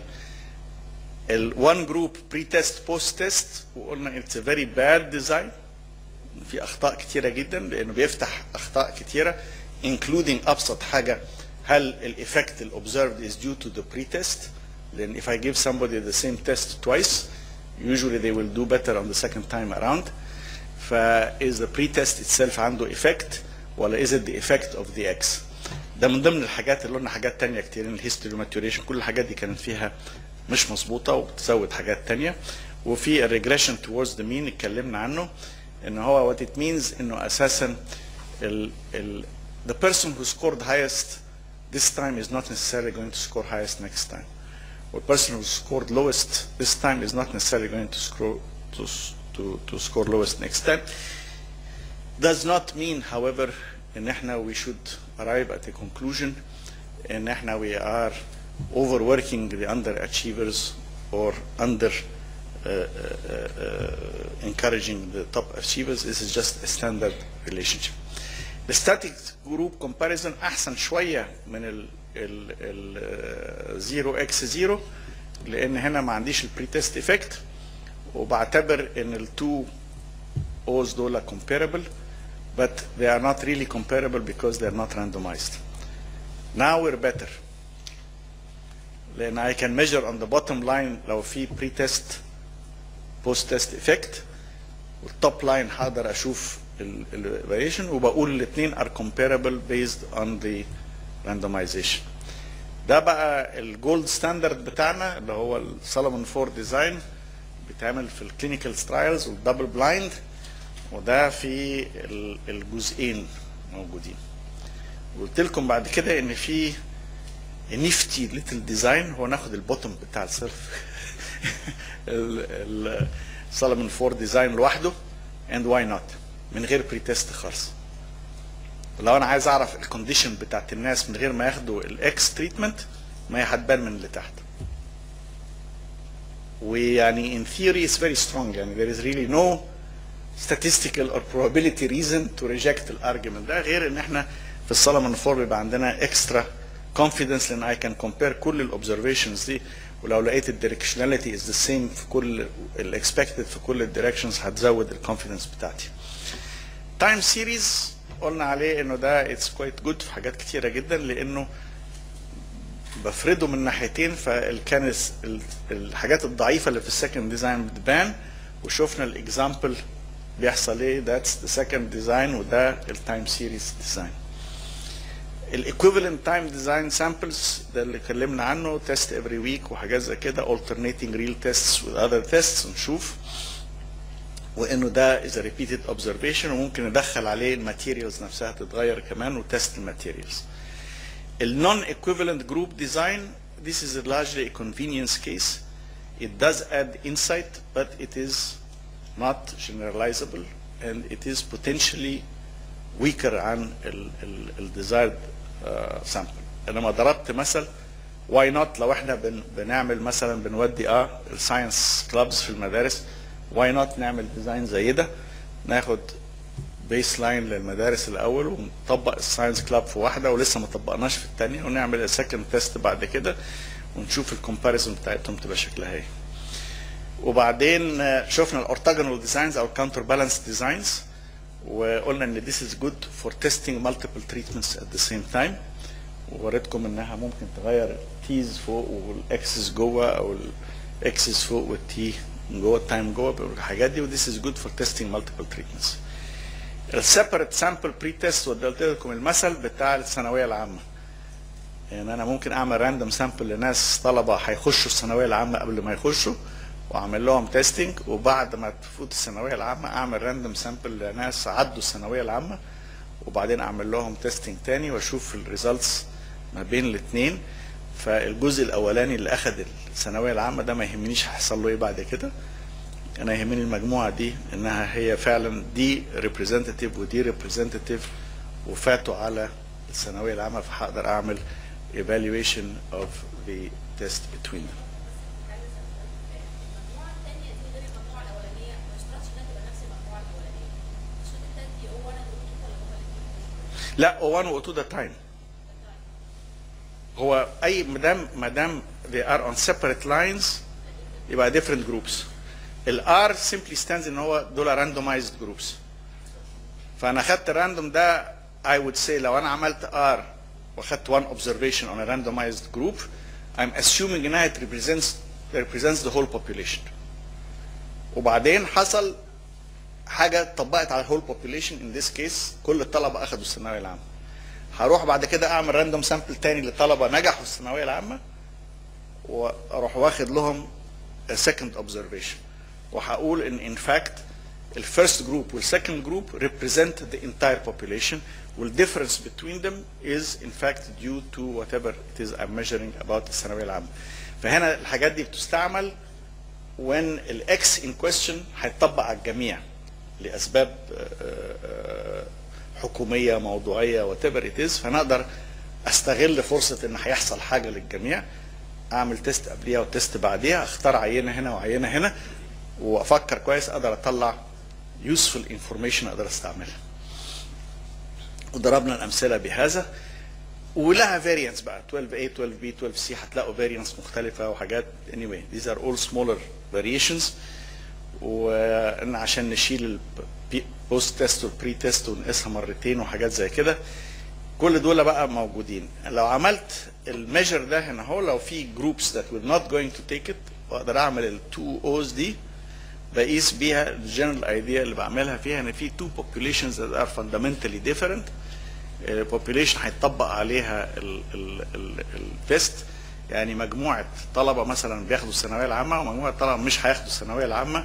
ال one group pre-test post-test وقلنا it's a very bad design في اخطاء كتيره جدا لانه بيفتح اخطاء كتيره including ابسط حاجه هل الايفكت observed is due to the pre-test then if I give somebody the same test twice usually they will do better on the second time around ف is the pre-test itself عنده effect ولا is it the effect of the X ده من ضمن الحاجات اللي قلنا حاجات تانية كتير الهيستوري ماتوريشن كل الحاجات دي كانت فيها مش مظبوطة وبتزود حاجات تانية وفي الريجريشن towards the mean اتكلمنا عنه ان هو what it means انه اساسا ال ال the person who scored highest this time is not necessarily going to score highest next time. Or person who scored lowest this time is not necessarily going to score to, to, to score lowest next time. Does not mean, however, ان احنا we should arrive at a conclusion ان احنا we are overworking the underachievers or under uh, uh, uh, encouraging the top achievers. This is just a standard relationship. The static group comparison احسن شويه من ال ال ال 0 x 0 لان هنا ما عنديش البري تيست افكت وبعتبر ان التو O's دول comparable but they are not really comparable because they are not randomized. Now we're better. لان I can measure on the bottom line لو في pre test post test effect والتوب لاين هقدر اشوف الفاريشن وبقول الاثنين are comparable based on the randomization. ده بقى الجولد ستاندرد بتاعنا اللي هو السولomon 4 ديزاين بيتعمل في الكلينيكال ترايلز والدبل بلايند وده في ال- الجزئين موجودين. قلت لكم بعد كده ان في نفتي ليتل ديزاين هو ناخد البوتوم بتاع السيلف السولomon 4 ديزاين لوحده and why not من غير بري تيست خالص لو انا عايز اعرف الكونديشن بتاعت الناس من غير ما ياخدوا الاكس تريتمنت ما هي هتبان من اللي تحت ويعني in theory it's very strong يعني there is really no statistical or probability reason to reject الارجيومنت ده غير ان احنا في السولomon 4 بيبقى عندنا extra confidence لان I can compare كل الاوبزرفيشنز دي ولو لقيت الدايركشناليتي از ذا سيم في كل الاكسبكتد في كل الدايركشنز هتزود الكونفيدنس بتاعتي. تايم سيريز قلنا عليه انه ده اتس كويت جود في حاجات كتيره جدا لانه بفرده من ناحيتين فكان الس- ال- الحاجات الضعيفه اللي في السكند ديزاين بتبان وشفنا الاكزامبل بيحصل ايه ذاتس ذا سكند ديزاين وده التايم سيريز ديزاين الايكويفالنت تايم ديزاين سامبلز ده اللي اتكلمنا عنه تيست افري ويك وحاجات زي كده alternating real tests with other tests ونشوف وانه ده is a repeated observation وممكن ندخل عليه الماتيريالز نفسها تتغير كمان وتست الماتيريالز النون equivalent group design this is largely a convenience case it does add insight but it is not generalizable and it is potentially weaker عن ال ال ال desired uh, sample انما ضربت مثل why not لو احنا بن بنعمل مثلا بنودي اه الساينس كلابز في المدارس why not نعمل ديزاين زي ده ناخد بيس لاين للمدارس الاول ونطبق الساينس كلاب في واحده ولسه ما طبقناش في الثانيه ونعمل السكند تيست بعد كده ونشوف الكومباريزون بتاعتهم تبقى شكلها ايه وبعدين آه، شفنا الاورتاجونال ديزاينز او الكاونتر بالانس ديزاينز وقلنا ان this is good for testing multiple treatments at the same time ووريتكم انها ممكن تغير التيز فوق والاكسس جوه او الاكسس فوق والتي جوه التايم جوه الحاجات دي وذيس از جود فور تيستينج مالتيبل تريتمنتس السيبريت سامبل بري تيست واديت لكم المثل بتاع الثانويه العامه يعني انا ممكن اعمل راندوم سامبل لناس طلبه هيخشوا الثانويه العامه قبل ما يخشوا واعمل لهم تيستنج وبعد ما تفوت الثانويه العامه اعمل راندوم سامبل لناس عدوا الثانويه العامه وبعدين اعمل لهم تيستنج تاني واشوف الريزلتس ما بين الاثنين فالجزء الاولاني اللي اخذ الثانويه العامه ده ما يهمنيش هيحصل له ايه بعد كده انا يهمني المجموعه دي انها هي فعلا دي ريبريزنتيف ودي ريبريزنتيف وفاتوا على الثانويه العامه فهقدر اعمل evaluation of the test between them المجموعة التانية دي غير المجموعة الأولانية ما اشترطش إنها تبقى نفس المجموعة الأولانية. الشوط التالت دي هو أنا دكتور ولا هما الاتنين؟ لا O1 و O2 ده تايم هو اي مدام مدام they are on separate lines يبقى different groups ال R simply stands ان هو دول randomized groups فانا خدت الراندوم ده I would say لو انا عملت R واخدت one observation on a randomized group I'm assuming انها it represents represents the whole population وبعدين حصل حاجه اتطبقت على الهول population in this case كل الطلبه اخذوا الثانويه العامه هروح بعد كده اعمل راندوم سامبل تاني لطلبه نجحوا الثانويه العامه واروح واخد لهم second observation وهقول ان in fact الفيرست جروب والسكند جروب represent the entire population والdifference between them is in fact due to whatever it is I'm measuring about الثانويه العامه فهنا الحاجات دي بتستعمل when الاكس in question هيطبق على الجميع لاسباب آه، آه، حكوميه موضوعيه whatever it is فنقدر استغل فرصه ان هيحصل حاجه للجميع اعمل تيست قبليها وتيست بعديها اختار عينه هنا وعينه هنا وافكر كويس اقدر اطلع useful information اقدر استعملها وضربنا الامثله بهذا ولها فاريانس بقى 12A 12B 12C هتلاقوا فاريانس مختلفه وحاجات anyway these are all smaller variations وان عشان نشيل البوست تيست والبري تيست ونقيسها مرتين وحاجات زي كده كل دول بقى موجودين لو عملت الميجر ده هنا هو لو في جروبس that were not going to take it واقدر اعمل التو اوز دي بقيس بيها الجنرال ايديا اللي بعملها فيها ان في تو populations that are fundamentally different population هيطبق عليها التيست يعني مجموعه طلبه مثلا بياخدوا الثانويه العامه ومجموعه طلبه مش هياخدوا الثانويه العامه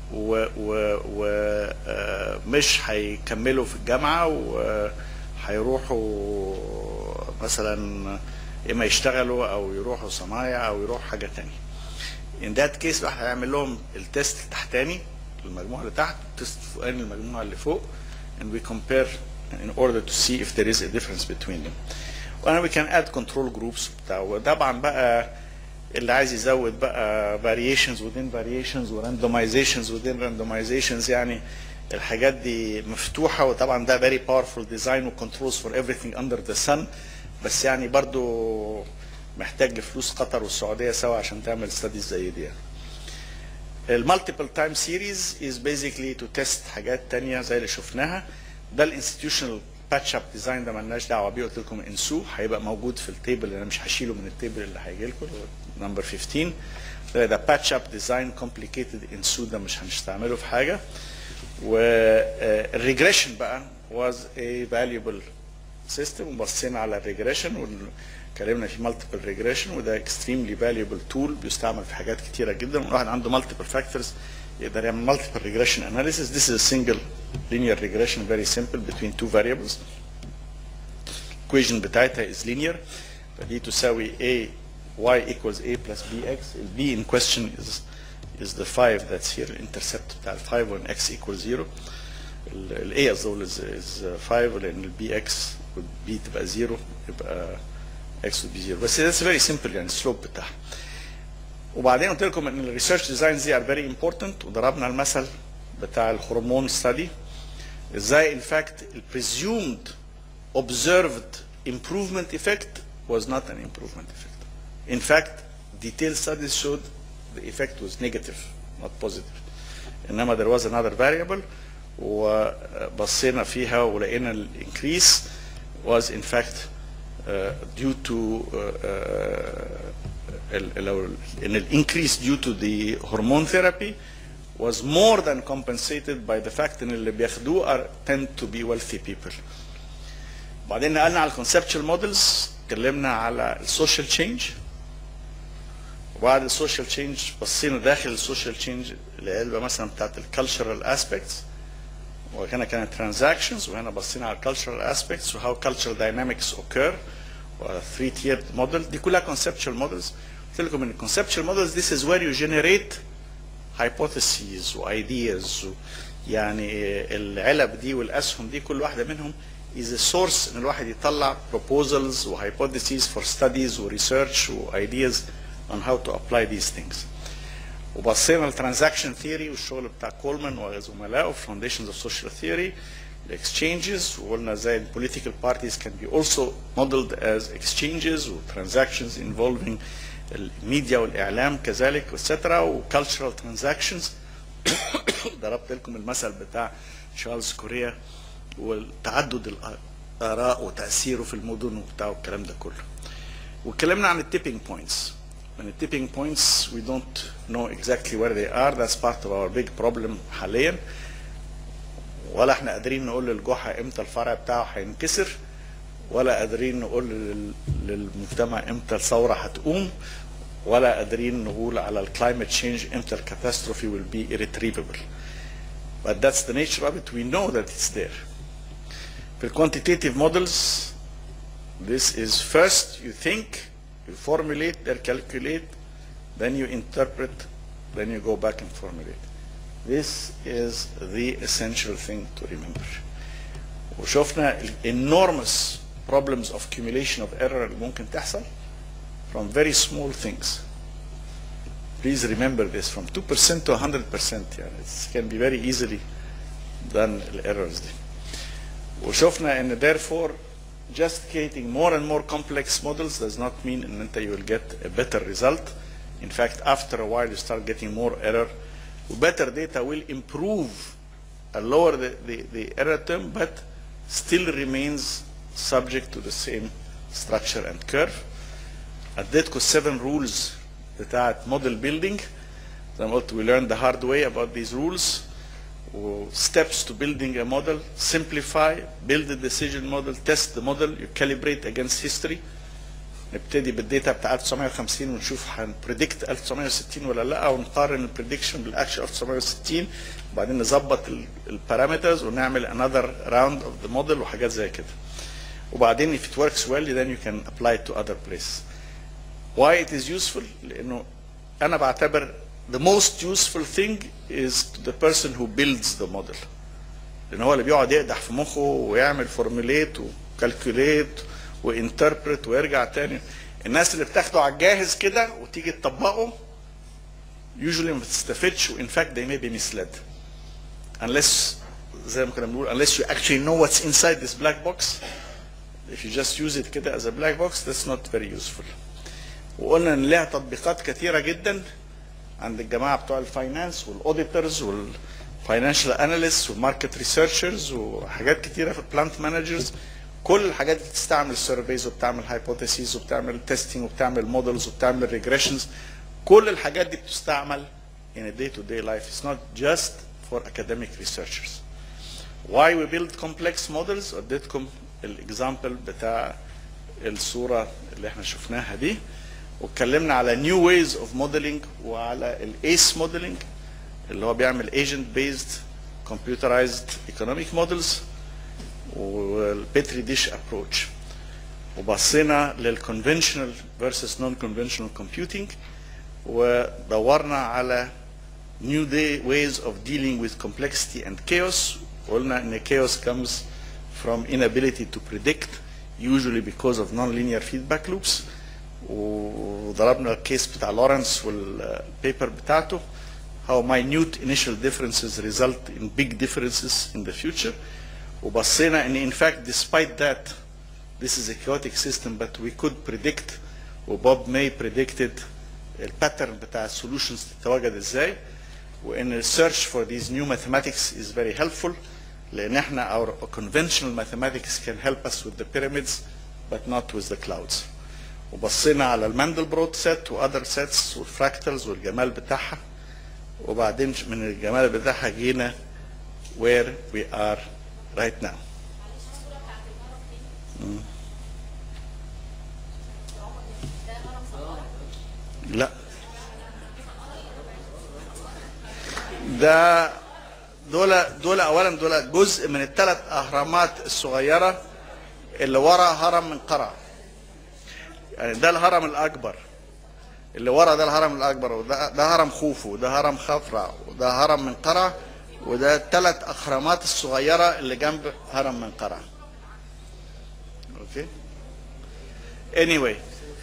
ومش هيكملوا في الجامعه وهيروحوا مثلا اما يشتغلوا او يروحوا صنايع او يروحوا حاجه تانية in that case راح هيعمل لهم التيست التحتاني المجموعه اللي تحت التيست الفوقاني المجموعه اللي فوق and we compare in order to see if there is a difference between them. وانا we can add control groups بتاع وطبعا بقى اللي عايز يزود بقى variations within variations و randomizations within randomizations يعني الحاجات دي مفتوحة وطبعا ده very powerful design و controls for everything under the sun بس يعني برضو محتاج فلوس قطر والسعودية سوا عشان تعمل studies زي دي يعني. المالتيبل تايم سيريز is basically to test حاجات تانية زي اللي شفناها ده الانستتيوشنال الباتش اب ديزاين ده مالناش دعوه بيه قلت لكم انسوه هيبقى موجود في التيبل اللي انا مش هشيله من التيبل اللي هيجي لكم نمبر 15 ده ده باتش اب ديزاين كومبليكيتد انسو ده مش هنستعمله في حاجه والريجريشن بقى was a valuable system وبصينا على الريجريشن واتكلمنا في multiple regression وده extremely valuable tool بيستعمل في حاجات كتيره جدا والواحد عنده multiple factors يقدر يعمل multiple regression analysis this is a single linear regression very simple between two variables equation بتاعتها is linear فدي تساوي a y equals a plus bx ال b in question is is the 5 that's here الانترسبت بتاع ال 5 when x equals 0 ال a اظن is, is 5 لان ال bx وال b تبقى 0 يبقى x would be 0 بس that's very simple يعني السلوب بتاعها وبعدين قلت لكم ان الريسيرش ديزاينز دي ار فيري امبورتنت وضربنا المثل بتاع الهرمون ستادي ازاي in fact ال presumed observed improvement effect was not an improvement effect. In fact, detailed studies showed the effect was negative, not positive. انما there was another variable وبصينا فيها ولقينا الانكريس was in fact uh, due to uh, uh, ال- لو ان الانكريس due to the hormone therapy was more than compensated by the fact ان اللي بياخدوه are tend to be wealthy people. بعدين نقلنا على الكونسبشوال مودلز اتكلمنا على السوشيال تشينج وبعد السوشيال تشينج بصينا داخل السوشيال تشينج العلبه مثلا بتاعت الكالتشرال اسبيكتس وهنا كانت ترانزاكشنز وهنا بصينا على الكالتشرال اسبيكتس وهاو كالتشرال داينامكس اوكير و 3 تير موديل دي كلها كونسبشوال مودلز قلت لكم ان الكونسبشوال مودلز this is where you generate hypotheses وايدياز يعني العلب دي والاسهم دي كل واحده منهم is a source ان الواحد يطلع proposals و hypotheses for studies و research و ideas on how to apply these things. وبصينا للترانزاكشن ثيوري والشغل بتاع كولمان وزملائه في Foundations of Social Theory الاكسشينجز وقلنا ازاي ال political parties can be also modeled as exchanges و transactions involving الميديا والاعلام كذلك etc و cultural transactions ضربت لكم المثل بتاع تشارلز كوريا وتعدد الاراء وتاثيره في المدن وبتاع والكلام ده كله واتكلمنا عن التيبنج بوينتس and the tipping points we don't know exactly where they are that's part of our big problem حاليا ولا احنا قادرين نقول للجحا امتى الفرع بتاعه هينكسر ولا قادرين نقول لل- للمجتمع امتى الثوره هتقوم ولا قادرين نقول على الكلايمت تشينج امتى الكاتاستروفي will be irretrievable but that's the nature of it we know that it's there في الكوانتيتيف مودلز this is first you think you formulate then calculate then you interpret then you go back and formulate this is the essential thing to remember وشفنا ال enormous problems of accumulation of error اللي ممكن تحصل from very small things please remember this from 2% to 100% يعني it can be very easily done errors دي وشفنا ان therefore just creating more and more complex models does not mean ان انت you will get a better result in fact after a while you start getting more error better data will improve and lower the, the, the error term but still remains subject to the same structure and curve اديتكم 7 rules بتاعت model building زي ما قلت we learned the hard way about these rules و steps to building a model simplify build a decision model test the model you calibrate against history نبتدي بالداتا بتاع 1950 ونشوف هنبريدكت 1960 ولا لا ونقارن البريدكشن بالاكشن 1960 وبعدين نظبط البارامترز ونعمل another round of the model وحاجات زي كده وبعدين if it works well then you can apply it to other places why it is useful لانه انا بعتبر the most useful thing is the person who builds the model لان هو اللي بيقعد يقدح في مخه ويعمل فورموليت وكالكوليت وانتربرت ويرجع تاني الناس اللي بتاخده على الجاهز كده وتيجي تطبقه usually ما بتستفدش وان fact they may be misled unless زي ما كنا بنقول unless you actually know what's inside this black box if you just use it كده as a black box that's not very useful وقلنا ان لها تطبيقات كثيره جدا عند الجماعه بتوع الفاينانس والاوديتورز financial analysts وماركت ريسيرشرز وحاجات كتيره في بلانت مانجرز كل الحاجات دي بتستعمل سيرفيز وبتعمل هايبوثيسيز وبتعمل تيستنج وبتعمل مودلز وبتعمل ريجريشنز كل الحاجات دي بتستعمل in a day to day life it's not just for academic researchers why we build complex models اديتكم الاكزامبل بتاع الصوره اللي احنا شفناها دي واتكلمنا على new ways of modeling وعلى الايس modeling اللي هو بيعمل agent based computerized economic models والبيتري ديش ابروتش وبصينا للconventional versus non-conventional computing ودورنا على new day ways of dealing with complexity and chaos قلنا ان chaos comes from inability to predict usually because of non-linear feedback loops وضربنا الكيس بتاع لورنس والبيبر بتاعته how minute initial differences result in big differences in the future وبصينا ان in fact despite that this is a chaotic system but we could predict وبوب ماي predicted الباترن بتاع السولوشنز تتواجد ازاي وان السيرش for these new mathematics is very helpful لان احنا our conventional mathematics can help us with the pyramids but not with the clouds وبصينا على الماندلبروت سيت واذر سيتس والفراكتالز والجمال بتاعها وبعدين من الجمال بتاعها جينا where we are right now مم. لا ده دول دول اولا دول جزء من الثلاث اهرامات الصغيره اللي ورا هرم من قرع يعني ده الهرم الاكبر اللي ورا ده الهرم الاكبر وده ده هرم خوفو وده هرم خفرع وده هرم من قرع وده الثلاث اهرامات الصغيره اللي جنب هرم من قرع اوكي anyway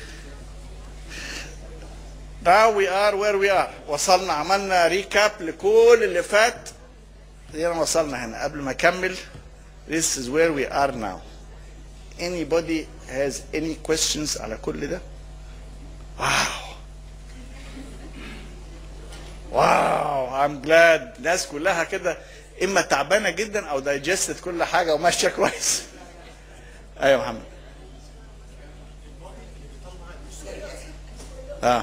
now we are where we are وصلنا عملنا ريكاب لكل اللي فات هنا وصلنا هنا قبل ما اكمل this is where we are now anybody has any questions على كل ده واو واو I'm glad الناس كلها كده اما تعبانه جدا او دايجستد كل حاجه وماشيه كويس ايوه محمد اه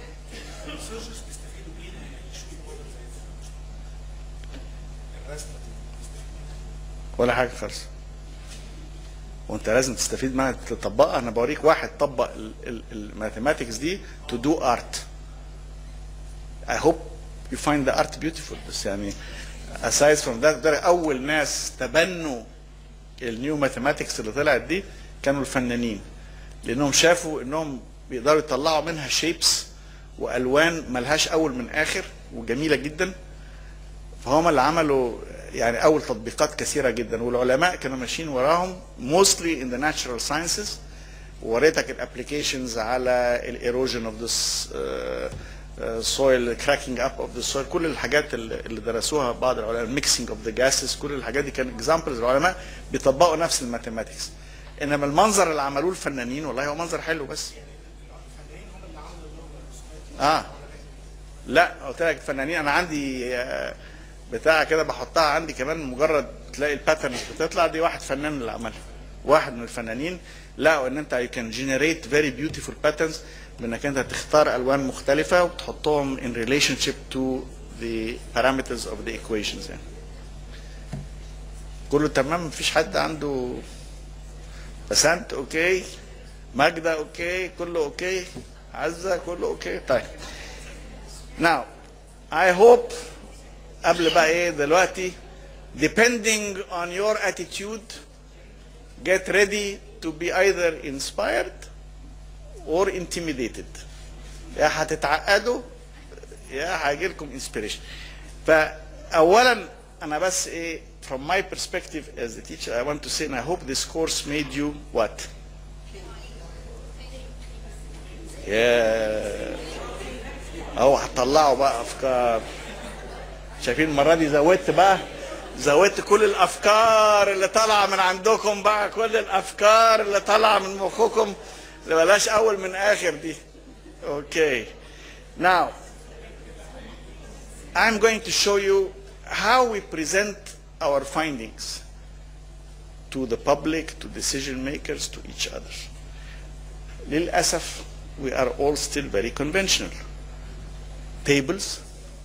ولا حاجه خالص وانت لازم تستفيد منها تطبقها انا بوريك واحد طبق الماثيماتكس دي to do art I hope you find the art beautiful بس يعني aside from that ده اول ناس تبنوا النيو ماثيماتكس اللي طلعت دي كانوا الفنانين لانهم شافوا انهم بيقدروا يطلعوا منها شيبس والوان ملهاش اول من اخر وجميله جدا فهم اللي عملوا يعني اول تطبيقات كثيره جدا والعلماء كانوا ماشيين وراهم mostly in the natural sciences ووريتك الابلكيشنز على الايروجن اوف ذس سويل كراكنج اب اوف ذا سويل كل الحاجات اللي اللي درسوها بعض العلماء ميكسينج اوف ذا جاسز كل الحاجات دي كان اكزامبلز العلماء بيطبقوا نفس الماثيماتكس انما المنظر اللي عملوه الفنانين والله هو منظر حلو بس اه لا قلت لك الفنانين انا عندي آه، بتاع كده بحطها عندي كمان مجرد تلاقي الباترنز بتطلع دي واحد فنان اللي عملها واحد من الفنانين لقوا ان انت you can generate very beautiful patterns بانك انت تختار الوان مختلفه وتحطهم in relationship to the parameters of the equations يعني كله تمام مفيش حد عنده بسنت اوكي ماجدة اوكي كله اوكي عزة كله اوكي طيب now I hope قبل بقى ايه دلوقتي depending on your attitude get ready to be either inspired or intimidated يا هتتعقدوا يا هيجيلكم inspiration فأولا أنا بس إيه from my perspective as a teacher I want to say and I hope this course made you what? Yeah. أهو هتطلعوا بقى أفكار شايفين المرة دي زودت بقى زودت كل الأفكار اللي طالعة من عندكم بقى كل الأفكار اللي طالعة من مخكم اللي بلاش أول من آخر دي Okay. Now, I'm going to show you how we present our findings to the public, to decision makers, to each other. للأسف we are all still very conventional. Tables,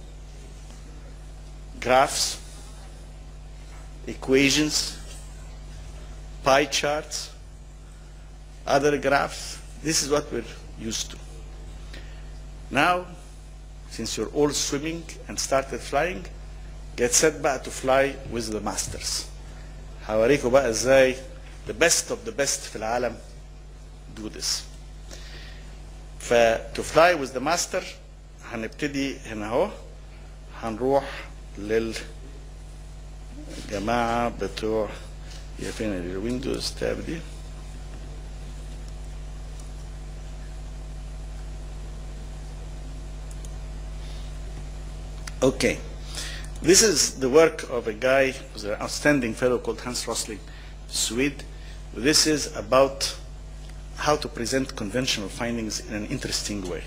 graphs, equations, pie charts, other graphs. This is what we're used to. Now, since you're all swimming and started flying, get set بقى to fly with the masters. هوريكم بقى ازاي the best of the best في العالم do this. ف to fly with the master هنبتدي هنا اهو هنروح للجماعة بتوع هي فين الويندوز تاب دي Okay. This is the work of a guy who's an outstanding fellow called Hans Rosling, Swede. This is about how to present conventional findings in an interesting way.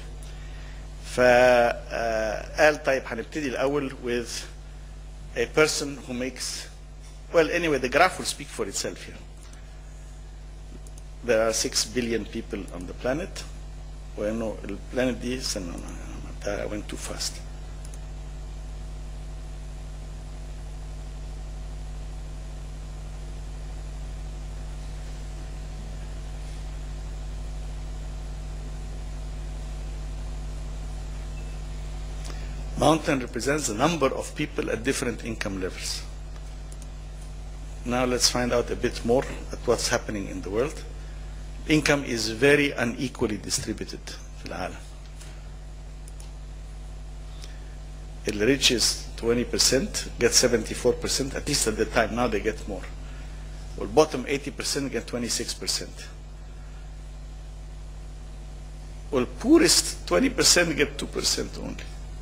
فقال طيب هنبتدي الأول with a person who makes well anyway the graph will speak for itself here. There are 6 billion people on the planet وإنه البلانت دي استنى أنا- I went too fast. Mountain represents the number of people at different income levels. Now let's find out a bit more at what's happening in the world. Income is very unequally distributed في العالم. The rich is 20% get 74%, at least at the time, now they get more. Well, bottom 80% get 26%. Well, poorest 20% get 2% only.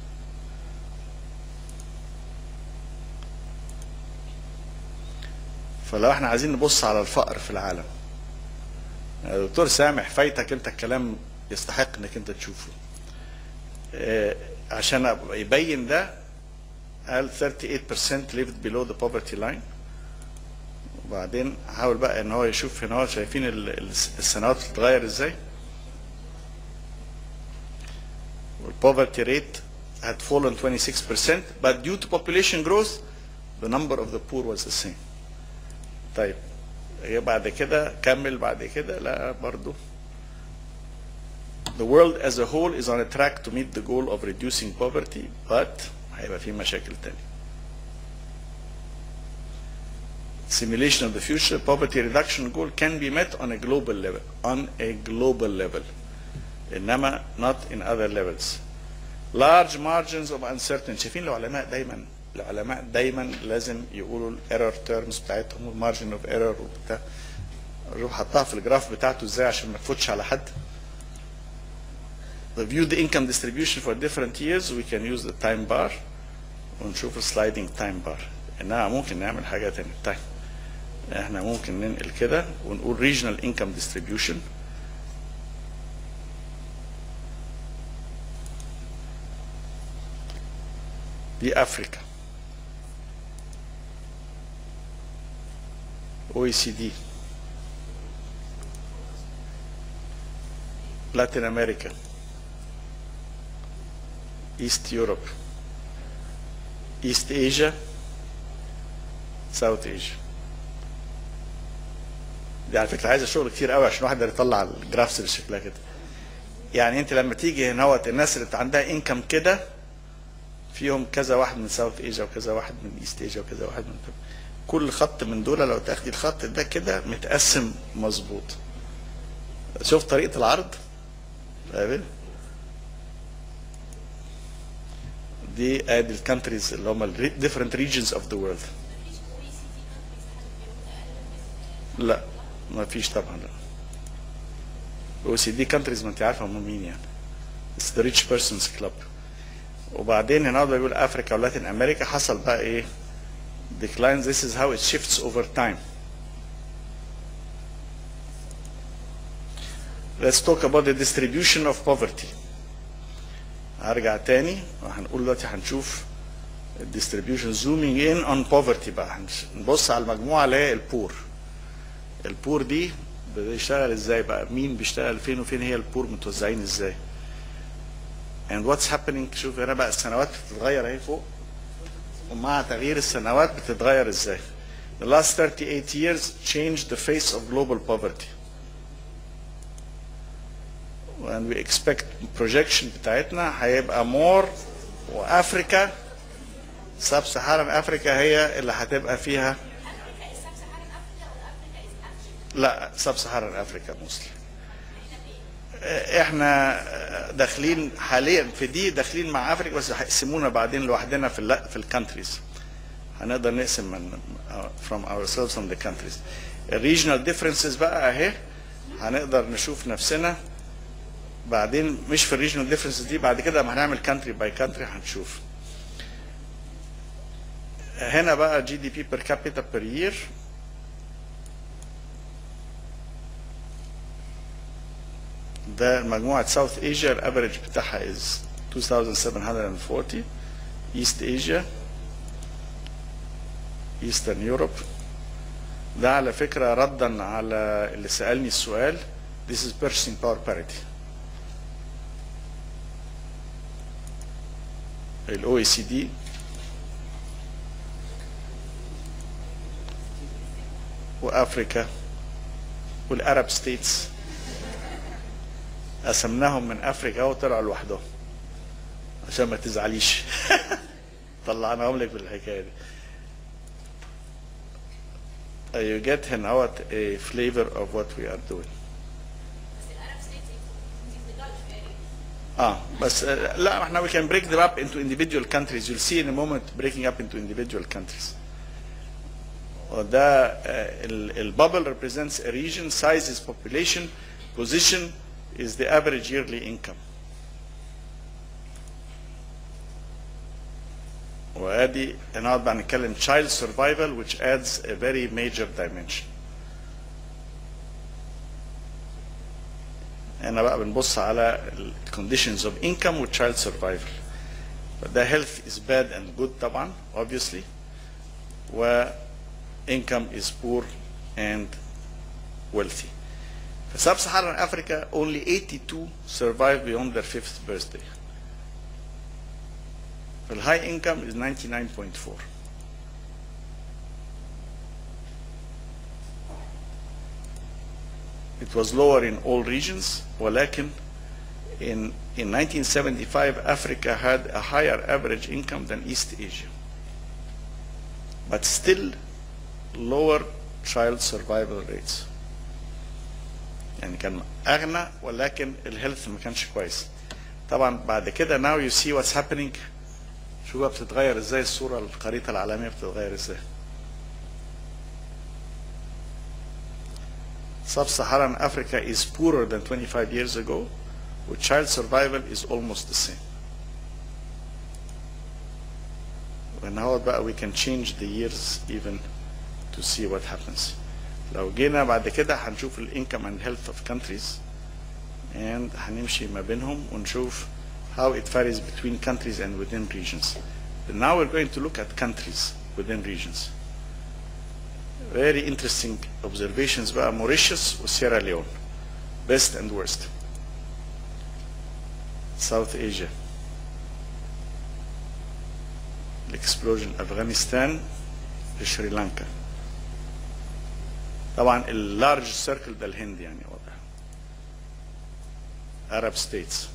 فلو احنا عايزين نبص على الفقر في العالم يا دكتور سامح فايتك انت الكلام يستحق انك انت تشوفه اه عشان أبقى يبين ده قال 38% lived below the poverty line وبعدين حاول بقى ان هو يشوف هنا هو شايفين ال- ال- السنوات بتتغير ازاي والpoverty rate had fallen 26% but due to population growth the number of the poor was the same طيب هي بعد كده كمل بعد كده لا برضو The world as a whole is on a track to meet the goal of reducing poverty but هيبقى في مشاكل تانية. Simulation of the future poverty reduction goal can be met on a global level on a global level انما not in other levels. Large margins of uncertainty شايفين العلماء دايما العلماء دايما لازم يقولوا الايرور تيرمز بتاعتهم والمارجن اوف ايرور وبتاع الروح حطها في الجراف بتاعته ازاي عشان ما تفوتش على حد review the income distribution for different years we can use the time bar ونشوف sliding time bar انها ممكن نعمل حاجه تانية طيب احنا ممكن ننقل كده ونقول regional income distribution دي افريكا OECD Latin America East Europe East Asia South Asia دي على فكره عايزه شغل كتير قوي عشان واحد يقدر يطلع الجرافس اللي شكلها كده يعني انت لما تيجي هنا هوت الناس اللي عندها انكم كده فيهم كذا واحد من ساوث ايجا وكذا واحد من ايست ايجا وكذا واحد من كل خط من دول لو تاخدي الخط ده كده متقسم مظبوط شوف طريقه العرض فاهم دي ادي الكانتريز اللي هم ال different regions of the world لا ما فيش طبعا لا او سي دي كانتريز ما انت عارفه هم مين يعني It's the rich persons club وبعدين هنا بيقول افريكا ولاتين امريكا حصل بقى ايه declines this is how it shifts over time let's talk about the distribution of poverty هرجع تاني وهنقول دلوقتي هنشوف الديستريبيوشن زومينج ان اون بوفرتي بقى نبص على المجموعه اللي هي البور البور دي بيشتغل ازاي بقى مين بيشتغل فين وفين هي البور متوزعين ازاي and what's happening شوف هنا بقى السنوات بتتغير اهي فوق ومع تغيير السنوات بتتغير ازاي the last 38 years changed the face of global poverty and we expect projection بتاعتنا هيبقى more وافريكا سب سهاران افريكا هي اللي هتبقى فيها افريكا از سب سهاران افريكا ولا افريكا از اكشن لا سب سهاران افريكا موستلي احنا داخلين حاليا في دي داخلين مع افريكا بس هيقسمونا بعدين لوحدنا في ال في الكانتريز هنقدر نقسم من from ourselves from the countries الريجنال differences بقى اهي هنقدر نشوف نفسنا بعدين مش في الريجنال differences دي بعد كده لما هنعمل كانتري باي كانتري هنشوف هنا بقى جي دي بي بير كابيتا بير يير ده مجموعة ساوث ايجيا الافريج بتاعها از 2740 ايست ايجيا ايسترن يوروب ده على فكرة ردا على اللي سألني السؤال this is purchasing power parity ال OECD وافريكا والارب ستيتس قسمناهم من افريكا وطلعوا لوحدهم عشان ما تزعليش طلعناهم لك بالحكايه دي Uh, you get هنا اهوت a flavor of what we are doing بس الارب ستيتس دي جالف اريا اه بس آه، لا احنا we can break them up into individual countries you'll see in a moment breaking up into individual countries وده آه، ال- البابل represents a region size is population position is the average yearly income وادي هنقعد بقى نتكلم child survival which adds a very major dimension هنا بقى بنبص على ال conditions of income و child survival فده health is bad and good طبعا obviously و income is poor and wealthy في sub-Saharan Africa only 82 survive beyond their fifth birthday The high income is 99.4 It was lower in all regions ولكن in, in 1975 Africa had a higher average income than East Asia but still lower child survival rates يعني كان أغنى ولكن الهيلث ما كانش كويس طبعا بعد كده now you see what's happening شو بقى بتتغير ازاي الصورة الخريطة العالمية بتتغير ازاي Sub-Saharan Africa is poorer than 25 years ago with child survival is almost the same and how بقى we can change the years even to see what happens لو جينا بعد كده هنشوف ال income and health of countries and هنمشي ما بينهم ونشوف how it varies between countries and within regions. And now we're going to look at countries within regions. Very interesting observations بقى Mauritius وسيرا ليون best and worst. South Asia. Explosion Afghanistan لشري لانكا. طبعا اللارج سيركل ده الهند يعني واضح. Arab states.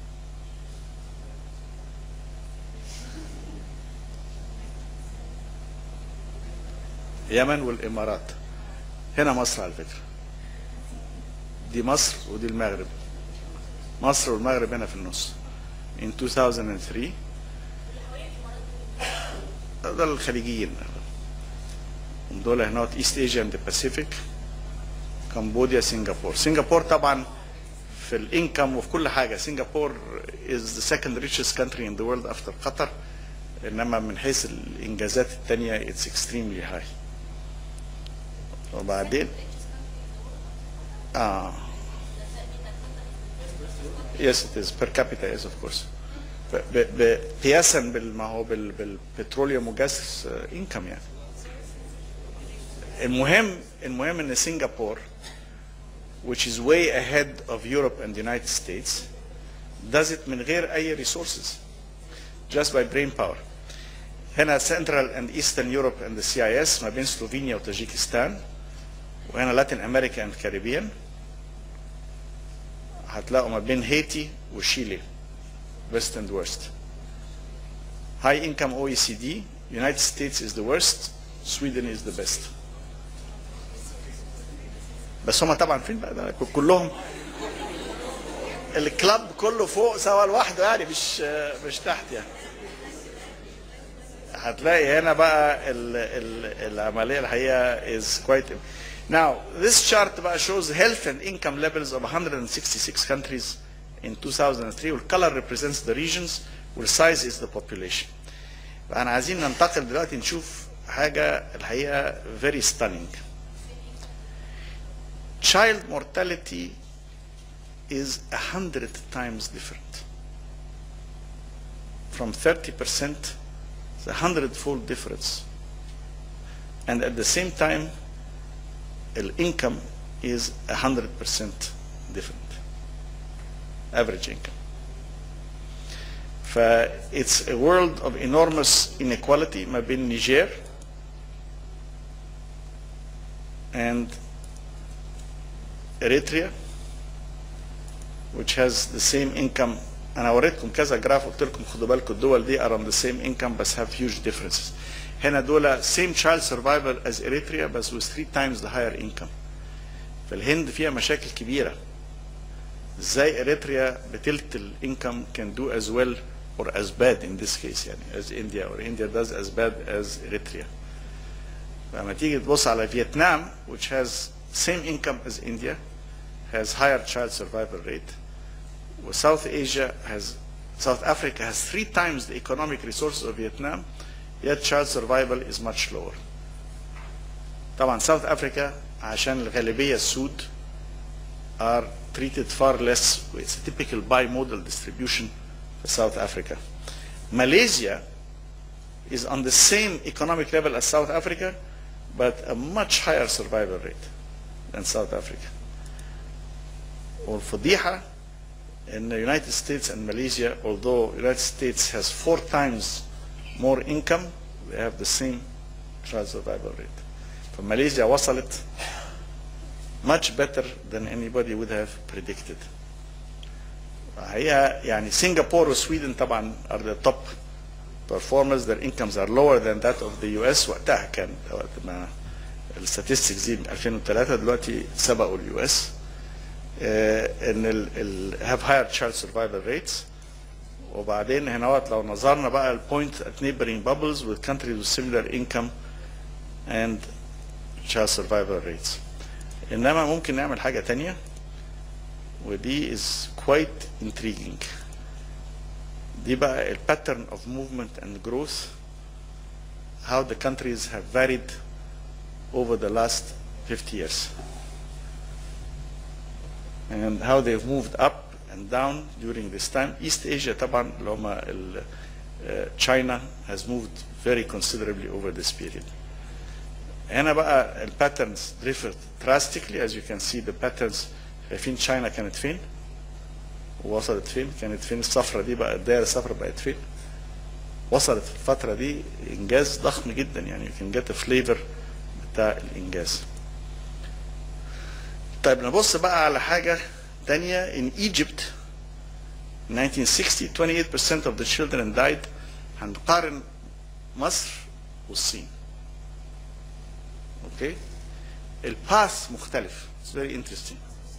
يمن والامارات هنا مصر على فكره دي مصر ودي المغرب مصر والمغرب هنا في النص in 2003 ده الخليجيين دول هنا ايست ايجيا اند باسيفيك كمبوديا سنغافور سنغافور طبعا في الانكم وفي كل حاجه سنغافور is the second richest country in the world after قطر انما من حيث الانجازات الثانيه it's extremely high وبعدين اه yes it is per capita yes of course ب- ب- ب- قياسا بال ما هو بال- بالبتروليوم وجاز انكم يعني المهم المهم ان سنغافور which is way ahead of Europe and the United States does it من غير اي resources just by brain power هنا Central and Eastern Europe and the CIS ما بين سلوفينيا وتاجيكستان وهنا لاتين امريكا and Caribbean هتلاقوا ما بين هيتي وشيلي best and worst high income OECD United States is the worst Sweden is the best بس هما طبعا فين بقى ده كلهم الكلاب كله فوق سوا لوحده يعني مش مش تحت يعني هتلاقي هنا بقى ال ال العمليه الحقيقه is quite now this chart بقى shows health and income levels of 166 countries in 2003 والcolor represents the regions والsize is the population فاحنا عايزين ننتقل دلوقتي نشوف حاجه الحقيقه very stunning child mortality is a hundred times different. From 30%, it's a hundredfold difference. And at the same time, the income is a hundred percent different. Average income. فإتس a world of enormous inequality ما بين نيجير and Eritrea which has the same income انا وريتكم كذا جراف قلت لكم خدوا بالكم الدول دي around the same income بس have huge differences هنا دول same child survival as Eritrea بس with three times the higher income فالهند فيها مشاكل كبيره ازاي اريتريا بتلت الانكم can do as well or as bad in this case يعني as India or India does as bad as Eritrea فلما تيجي تبص على فيتنام which has same income as India has higher child survival rate South Asia has South Africa has three times the economic resources of Vietnam yet child survival is much lower طبعا South Africa عشان الغالبية السود are treated far less it's a typical bimodal distribution for South Africa Malaysia is on the same economic level as South Africa but a much higher survival rate than South Africa والفضيحة in the United States and Malaysia, although United States has four times more income, they have the same child survival rate. فماليزيا وصلت much better than anybody would have predicted. هي يعني سنغافورة وسويدن طبعا are the top performers, their incomes are lower than that of the US وقتها كان وقت ما الستاتستكس دي من 2003 دلوقتي سبقوا اليو اس ان ال ال have higher child survival rates وبعدين هنا وقت لو نظرنا بقى البوينت at neighboring bubbles with countries with similar income and child survival rates انما ممكن نعمل حاجة تانية ودي is quite intriguing دي بقى ال pattern of movement and growth how the countries have varied over the last 50 years and how they've moved up and down during this time. East Asia طبعا اللي هم ال- uh, China has moved very considerably over this period. هنا بقى ال patterns differed drastically as you can see the patterns شايفين China كانت فين ووصلت فين كانت فين الصفرة دي بقى الدائرة الصفرة بقت فين وصلت في الفترة دي إنجاز ضخم جدا يعني you can get a flavor بتاع الإنجاز طيب نبص بقى على حاجة تانية in Egypt in 1960 28% of the children died هنقارن مصر والصين اوكي الباث مختلف it's very interesting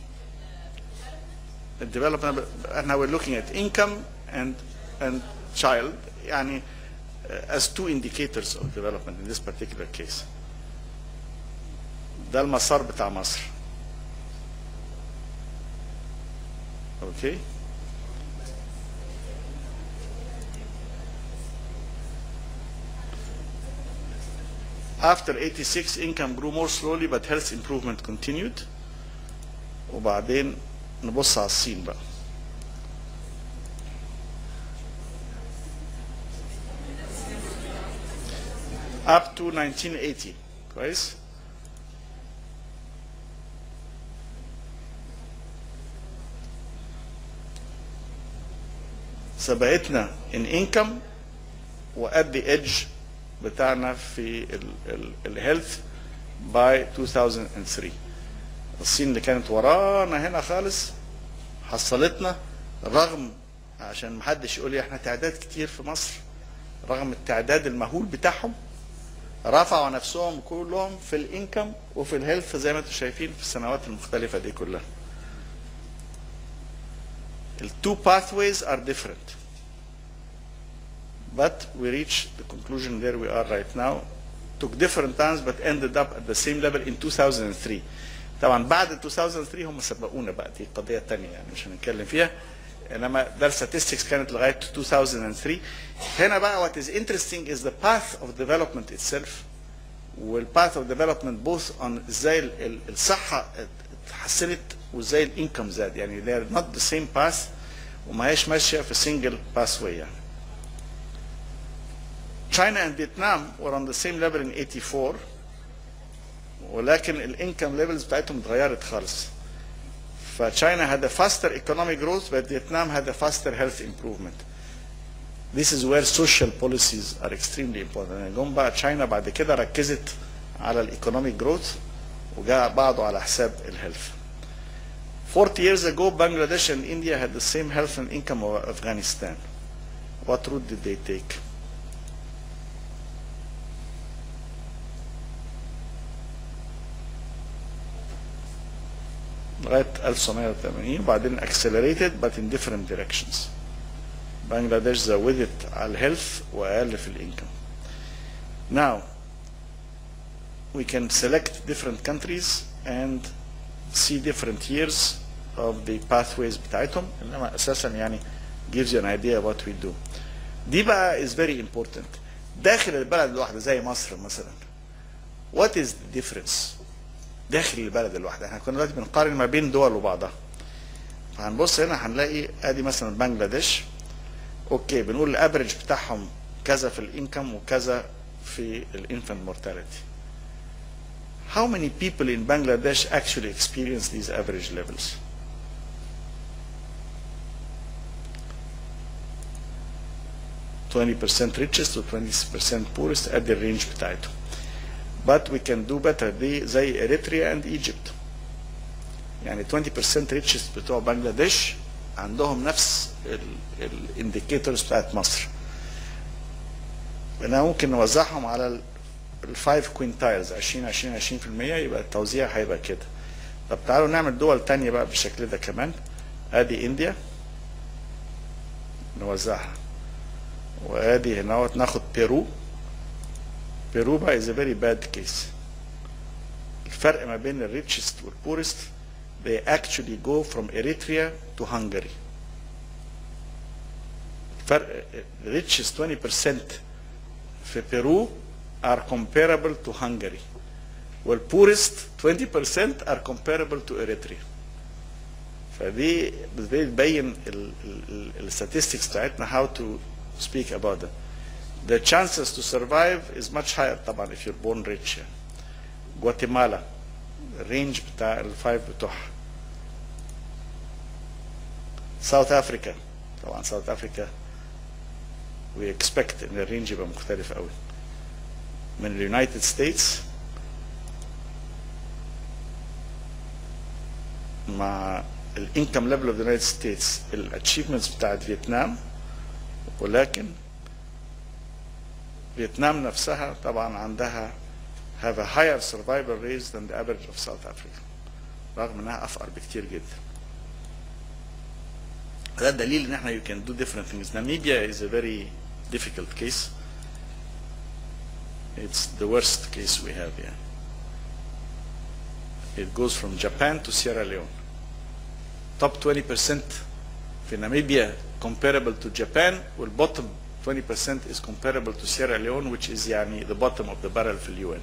the development احنا we're looking at income and and child يعني uh, as two indicators of development in this particular case ده المسار بتاع مصر Okay. After 86, income grew more slowly, but health improvement continued. وبعدين نبص على الصين بقى. up to 1980 كويس سبقتنا in income وقد the edge بتاعنا في الهيلث باي 2003 الصين اللي كانت ورانا هنا خالص حصلتنا رغم عشان محدش يقول لي احنا تعداد كتير في مصر رغم التعداد المهول بتاعهم رفعوا نفسهم كلهم في الانكم وفي الهيلث زي ما انتم شايفين في السنوات المختلفة دي كلها. The two pathways are different. But we reached the conclusion where we are right now. Took different times but ended up at the same level in 2003. طبعا بعد 2003 هم سبقونا بقى دي قضية تانية يعني مش هنتكلم فيها. انما ده statistics كانت لغايه 2003 هنا بقى what is interesting is the path of development itself والpath of development both on ازاي ال- ال- الصحه اتحسنت وازاي الانكم زاد يعني they are not the same path وما هيش ماشيه في single pathway يعني China and Vietnam were on the same level in 84 ولكن الانكم ليفلز بتاعتهم اتغيرت خالص فChina had a faster economic growth, but Vietnam had a faster health improvement. This is where social policies are extremely important. يعني جم بقى China بعد كده ركزت على الايكونوميك جروث وجاء بعضه على حساب الهيلث. 40 years ago, Bangladesh and India had the same health and income of Afghanistan. What route did they take? لغايه 1980 وبعدين accelerated but in different directions. بنجلاديش زودت على الهيلث واقل في الانكم. Now we can select different countries and see different years of the pathways بتاعتهم انما اساسا يعني gives you an idea what we do. دي بقى is very important. داخل البلد الواحده زي مصر مثلا. What is the difference داخل البلد الواحده احنا كنا دلوقتي بنقارن ما بين دول وبعضها فهنبص هنا هنلاقي ادي مثلا بنجلاديش اوكي بنقول الافريج بتاعهم كذا في الانكم وكذا في الانفant mortality how many people in Bangladesh actually experience these average levels Twenty percent richest to twenty percent poorest at the range بتاعتهم but we can do better دي زي اريتريا اند ايجيبت يعني 20% richest بتوع بنجلاديش عندهم نفس الانديكيتورز بتاعت مصر انا ممكن نوزعهم على الفايف كوينتايلز 20 20 20% يبقى التوزيع هيبقى كده طب تعالوا نعمل دول تانية بقى بالشكل ده كمان ادي انديا نوزعها وادي هنا ناخد بيرو بيرو بقى is a very bad case الفرق ما بين الريتشست والبورست they actually go from Eritrea to Hungary الفرق richest 20% في بيرو are comparable to Hungary والبورست 20% are comparable to Eritrea فدي بتبين الستاتستكس بتاعتنا how to speak about them the chances to survive is much higher طبعا if you're born rich يعني. جواتيمالا الرينج بتاع الفايف بتوعها ساوث افريكا طبعا ساوث افريكا we expect ان الرينج يبقى مختلف قوي من اليونايتد ستيتس مع الانكم ليفل اوف ذا يونايتد ستيتس الاتشيفمنتس بتاعت فيتنام ولكن فيتنام نفسها طبعا عندها have a higher survival rates than the average of South Africa رغم انها افقر بكتير جدا ده دليل ان احنا you can do different things Namibia is a very difficult case it's the worst case we have here it goes from Japan to Sierra Leone top 20% في ناميبيا comparable to Japan والbottom 20% is comparable to Sierra Leone which is يعني the bottom of the barrel في اليو ان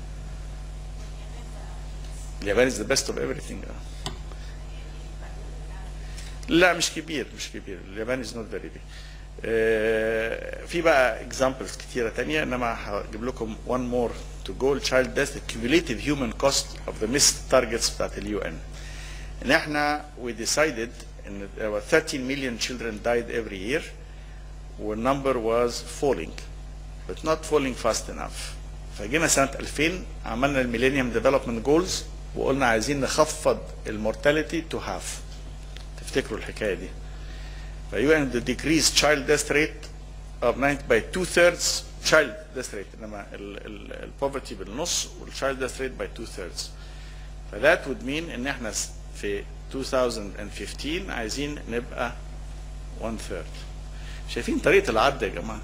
اليابان is the best of everything لا مش كبير مش كبير اليابان is not very big آه، في بقى examples كتيرة تانية انما هجيب لكم one more to go child death the cumulative human cost of the missed targets بتاعت ال UN ان احنا we decided ان there were 13 million children died every year والنمبر was falling but not falling fast enough فجينا سنة 2000 عملنا الميلينيوم ديفلوبمنت جولز وقلنا عايزين نخفض المورتاليتي تو هاف تفتكروا الحكاية دي ف UN to decrease child death rate of 90 by two thirds child death rate انما ال ال ال poverty بالنص وال child death rate by two thirds ف that would mean ان احنا س- في 2015 عايزين نبقى one third شايفين طريقة العد يا جماعة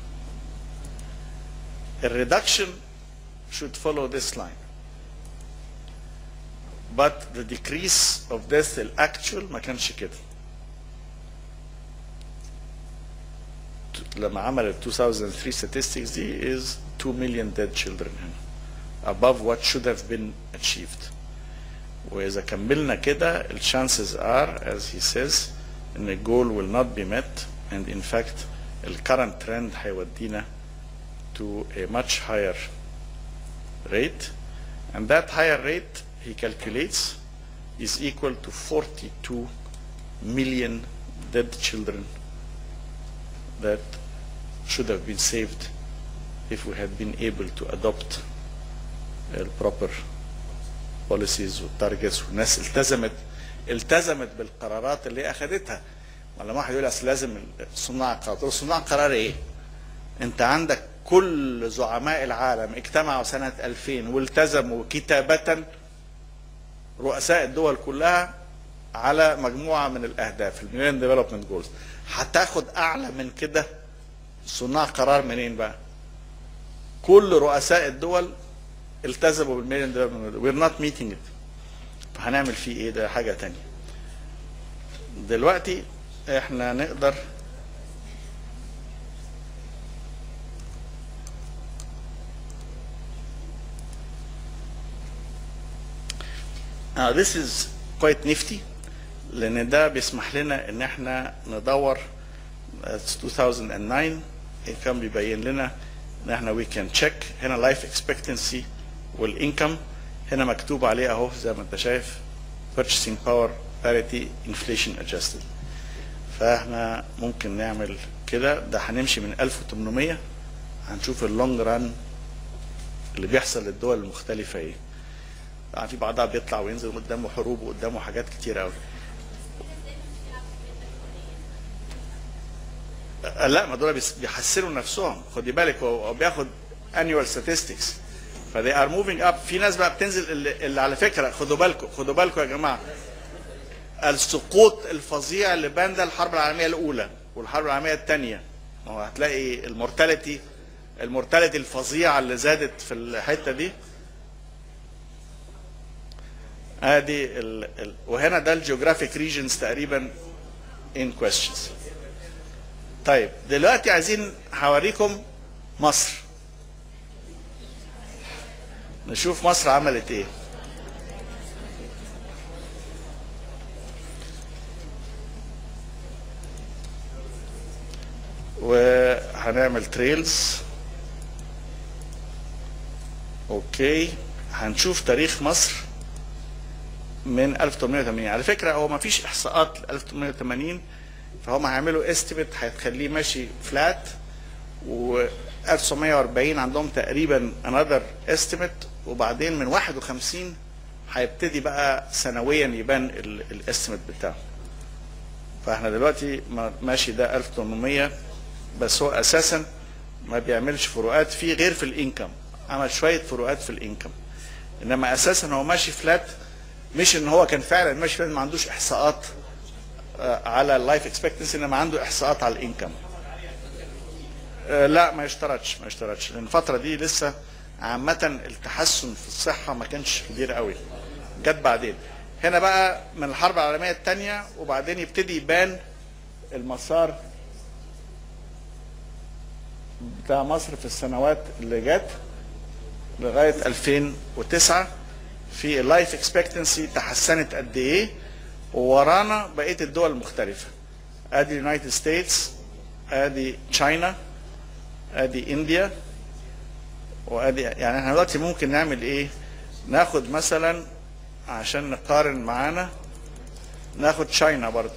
الريدكشن should follow this line but the decrease of death الأكتشوال ما كانش كده لما عمل ال 2003 statistics دي is 2 million dead children هنا above what should have been achieved وإذا كملنا كده ال chances are as he says إن ال goal will not be met and in fact ال current trend هيودينا to a much higher rate and that higher rate he calculates is equal to 42 million dead children that should have been saved if we had been able to adopt uh, proper policies والتارجتس والناس التزمت التزمت بالقرارات اللي هي اخذتها لما واحد يقول اصل لازم صناع القرار تقول صناع القرار ايه؟ انت عندك كل زعماء العالم اجتمعوا سنة 2000 والتزموا كتابة رؤساء الدول كلها على مجموعة من الأهداف المليون ديفلوبمنت جولز هتاخد أعلى من كده صناع قرار منين بقى؟ كل رؤساء الدول التزموا بالمليون ديفلوبمنت وير نوت ميتنج ات فهنعمل فيه ايه ده حاجة تانية دلوقتي احنا نقدر Uh, this is quite nifty لان ده بيسمح لنا ان احنا ندور it's 2009 كان بيبين لنا ان احنا we can check هنا life expectancy والانكم هنا مكتوب عليه اهو زي ما انت شايف purchasing power parity inflation adjusted فاحنا ممكن نعمل كده ده هنمشي من 1800 هنشوف اللونج ران اللي بيحصل للدول المختلفه ايه طبعا في بعضها بيطلع وينزل قدامه حروب وقدامه حاجات كتير قوي لا ما دول بيس- بيحسنوا نفسهم خدي بالك هو هو بياخد annual statistics ف they are moving up في ناس بقى بتنزل اللي, اللي على فكره خدوا بالكم خدوا بالكم يا جماعه السقوط الفظيع اللي بان ده الحرب العالميه الاولى والحرب العالميه الثانيه ما هو هتلاقي المورتاليتي المورتاليتي الفظيعه اللي زادت في الحته دي ادي ال... ال... وهنا ده الجيوغرافيك ريجنز تقريبا in questions طيب دلوقتي عايزين هوريكم مصر نشوف مصر عملت ايه وهنعمل تريلز اوكي هنشوف تاريخ مصر من 1880 على فكره هو ما فيش احصاءات ل 1880 فهم هيعملوا استيميت هتخليه ماشي فلات و 1940 عندهم تقريبا انذر استيميت وبعدين من 51 هيبتدي بقى سنويا يبان الاستيميت بتاعه فاحنا دلوقتي ما- ماشي ده 1800 بس هو اساسا ما بيعملش فروقات فيه غير في الانكم عمل شويه فروقات في الانكم انما اساسا هو ماشي فلات مش ان هو كان فعلا ماشي فلات ما عندوش احصاءات آه، على اللايف اكسبكتنسي انما عنده احصاءات على الانكم آه، لا ما يشترطش ما يشترطش لان الفتره دي لسه عامه التحسن في الصحه ما كانش كبير قوي جت بعدين هنا بقى من الحرب العالميه الثانيه وبعدين يبتدي يبان المسار بتاع مصر في السنوات اللي جت لغايه 2009 في اللايف اكسبكتنسي تحسنت قد ايه وورانا بقيه الدول المختلفه ادي اليونايتد ستيتس ادي تشاينا ادي انديا وادي يعني احنا دلوقتي ممكن نعمل ايه ناخد مثلا عشان نقارن معانا ناخد تشاينا برضو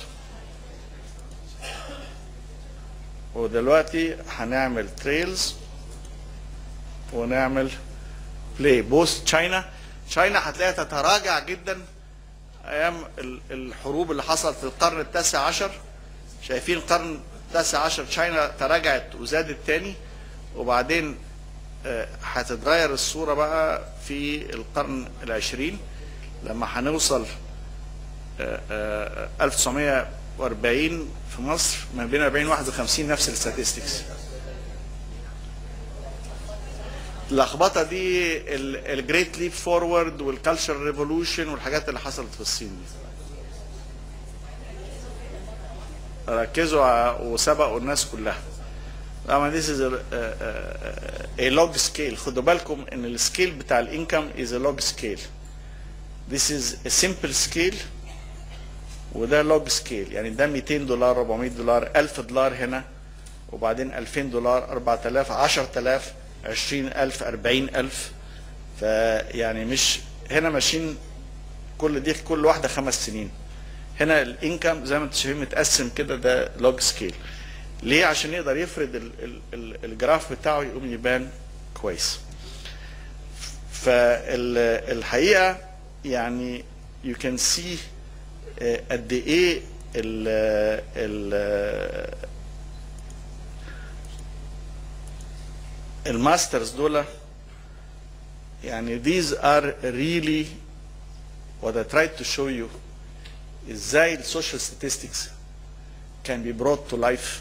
ودلوقتي هنعمل تريلز ونعمل بلاي بوست تشاينا تشاينا هتلاقيها تتراجع جدا ايام ال- الحروب اللي حصلت في القرن التاسع عشر شايفين القرن التاسع عشر تشاينا تراجعت وزادت تاني وبعدين آه، هتتغير الصورة بقى في القرن العشرين لما هنوصل آه، آه، 1940 في مصر ما بين 40 و 51 نفس الستاتستكس اللخبطه دي الجريت ليب فورورد والكالتشر ريفولوشن والحاجات اللي حصلت في الصين دي ركزوا ع- وسبقوا الناس كلها طبعا this is a, a, a, a log scale خدوا بالكم ان السكيل بتاع الانكم is a log scale this is a simple scale وده لوج سكيل يعني ده 200 دولار 400 دولار 1000 دولار هنا وبعدين 2000 دولار 4000 10000 20000 40000 فيعني مش هنا ماشيين كل دي كل واحده خمس سنين هنا الانكم زي ما انتم شايفين متقسم كده ده لوج سكيل ليه عشان يقدر يفرد ال ال ال الجراف بتاعه يقوم يبان كويس فالحقيقه يعني you can see آه، قد ايه ال ال الماسترز دول يعني these are really what I tried to show you ازاي السوشيال statistics can be brought to life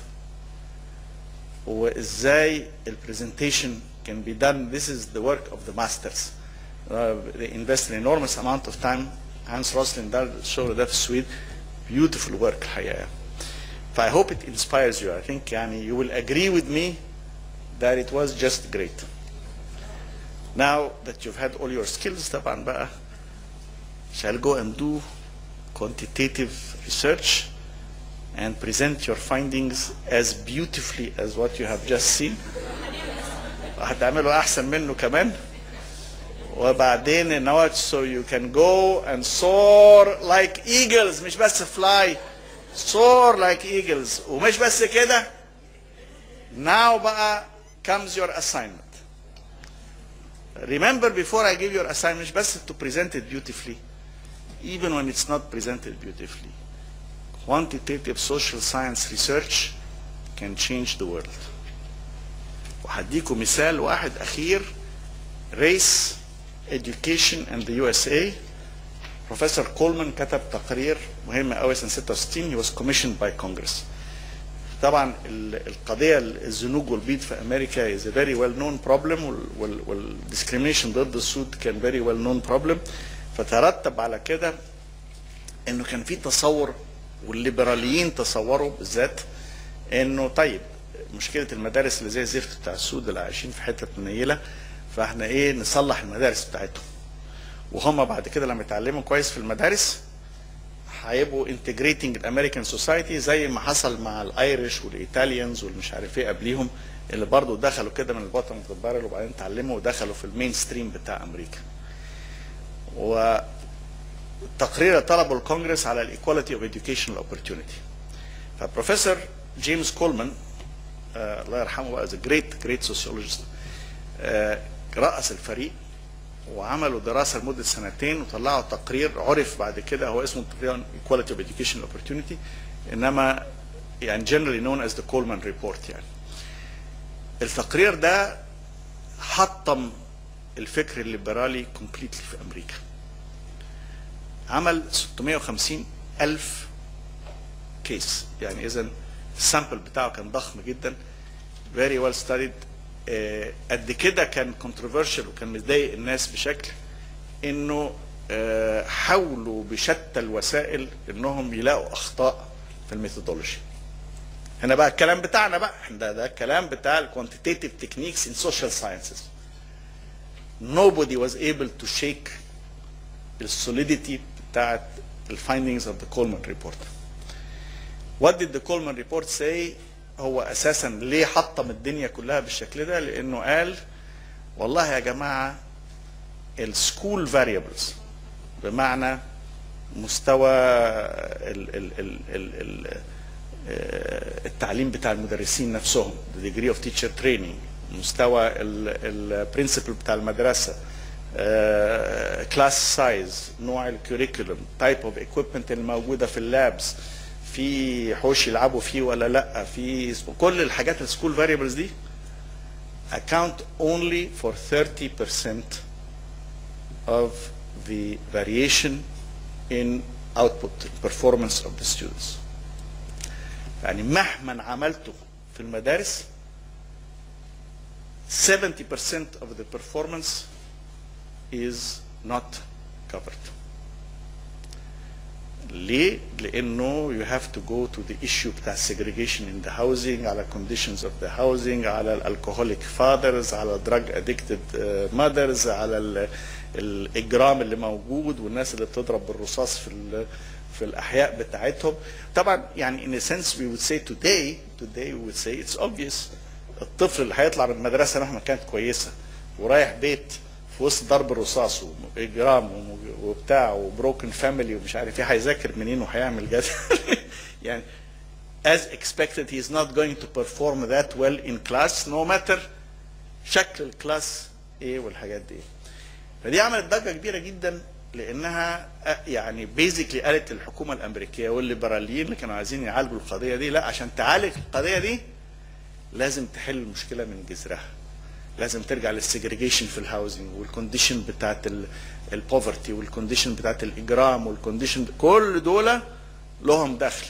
وازاي البرزنتيشن can be done this is the work of the masters uh, they invest an enormous amount of time هانس روسلين ده الشغل ده في السويد beautiful work الحقيقه ف I hope it inspires you I think يعني you will agree with me that it was just great now that you've had all your skills طبعا بقى shall go and do quantitative research and present your findings as beautifully as what you have just seen هتعملوا احسن منه كمان وبعدين ان هو so you can go and soar like eagles مش بس fly soar like eagles ومش بس كده now بقى comes your assignment remember before I give your assignment مش بس to present it beautifully even when it's not presented beautifully quantitative social science research can change the world وهديكم مثال واحد اخير race education and the USA بروفيسور كولمان كتب تقرير مهم قوي سنه 66 he was commissioned by Congress طبعا ال- القضيه الزنوج والبيض في امريكا is a very well known problem والديسكريميشن ضد السود كان very well known problem فترتب على كده انه كان في تصور والليبراليين تصوروا بالذات انه طيب مشكله المدارس اللي زي الزفت بتاع السود اللي عايشين في حته منيله فاحنا ايه نصلح المدارس بتاعتهم وهم بعد كده لما يتعلموا كويس في المدارس هيبقوا انتجريتنج الامريكان سوسايتي زي ما حصل مع الايرش والايطاليانز والمش عارف ايه قبليهم اللي برضو دخلوا كده من البطن اوف بارل وبعدين اتعلموا ودخلوا في المين ستريم بتاع امريكا. والتقرير طلبوا الكونجرس على الايكواليتي اوف educational opportunity. فبروفيسور جيمس كولمان آه الله يرحمه بقى ذا جريت جريت سوسيولوجيست رأس الفريق وعملوا دراسه لمده سنتين وطلعوا تقرير عرف بعد كده هو اسمه تقريبا Equality of Educational Opportunity انما يعني generally known as the Coleman Report يعني. التقرير ده حطم الفكر الليبرالي كومبليتلي في امريكا. عمل 650 الف كيس يعني اذا السامبل بتاعه كان ضخم جدا very well studied آه، قد كده كان controversial وكان مضايق الناس بشكل انه آه، حاولوا بشتى الوسائل انهم يلاقوا اخطاء في الميثودولوجي هنا بقى الكلام بتاعنا بقى إحنا ده, ده الكلام بتاع الكوانتيتيف تكنيكس in social sciences nobody was able to shake the solidity بتاعت the findings of the Coleman report what did the Coleman report say هو اساسا ليه حطم الدنيا كلها بالشكل ده لانه قال والله يا جماعه السكول فاريبلز بمعنى مستوى ال ال ال ال ال آه، التعليم بتاع المدرسين نفسهم the degree of teacher training مستوى البرنسبل بتاع المدرسه كلاس سايز نوع الكوريكولم تايب اوف equipment الموجوده في اللابس في حوش يلعبوا فيه ولا لا في كل الحاجات السكول فاريبلز دي account only for 30% of the variation in output performance of the students يعني مهما عملته في المدارس 70% of the performance is not covered ليه؟ لأنه you have to go to the issue بتاع segregation in the housing على conditions of the housing على ال alcoholic fathers على drug addicted uh, mothers على ال الإجرام اللي موجود والناس اللي بتضرب بالرصاص في ال في الأحياء بتاعتهم طبعا يعني in a sense we would say today today we would say it's obvious الطفل اللي هيطلع من المدرسة مهما كانت كويسة ورايح بيت في وسط ضرب الرصاص واجرام وبتاع وبروكن فاميلي ومش عارف ايه هيذاكر منين وهيعمل جد يعني as expected he is not going to perform that well in class no matter شكل الكلاس ايه والحاجات دي فدي عملت ضجه كبيره جدا لانها يعني بيزيكلي قالت الحكومه الامريكيه والليبراليين اللي كانوا عايزين يعالجوا القضيه دي لا عشان تعالج القضيه دي لازم تحل المشكله من جذرها لازم ترجع للسيجريجيشن في الهاوزنج والكونديشن بتاعت البوفرتي والكونديشن بتاعت الاجرام والكونديشن كل دول لهم دخل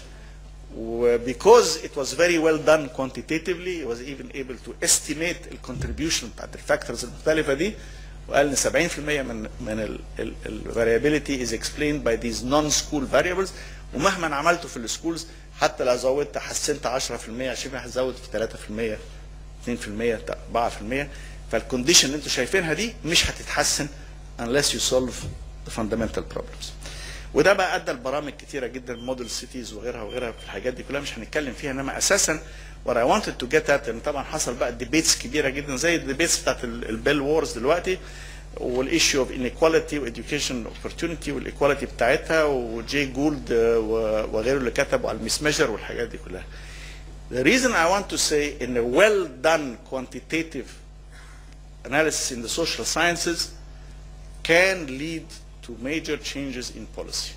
وبيكوز it was very well done quantitatively it was even able to estimate الكونتريبيوشن بتاعت الفاكتورز المختلفه دي وقال ان 70% من من الفاريابيلتي is explained by these non-school variables ومهما عملته في السكولز حتى لو زودت حسنت 10% 20% هتزود في 3% 2% 4% فالكونديشن اللي انتم شايفينها دي مش هتتحسن unless you solve the fundamental problems. وده بقى ادى لبرامج كتيره جدا موديل سيتيز وغيرها وغيرها في الحاجات دي كلها مش هنتكلم فيها انما اساسا what I wanted to get at ان طبعا حصل بقى ديبيتس كبيره جدا زي الديبيتس بتاعت البيل وورز دلوقتي والايشيو اوف انيكواليتي واديوكيشن اوبورتيونيتي والايكواليتي بتاعتها وجي جولد وغيره اللي كتبوا على الميس ميجر والحاجات دي كلها. The reason I want to say in a well done quantitative analysis in the social sciences can lead to major changes in policy.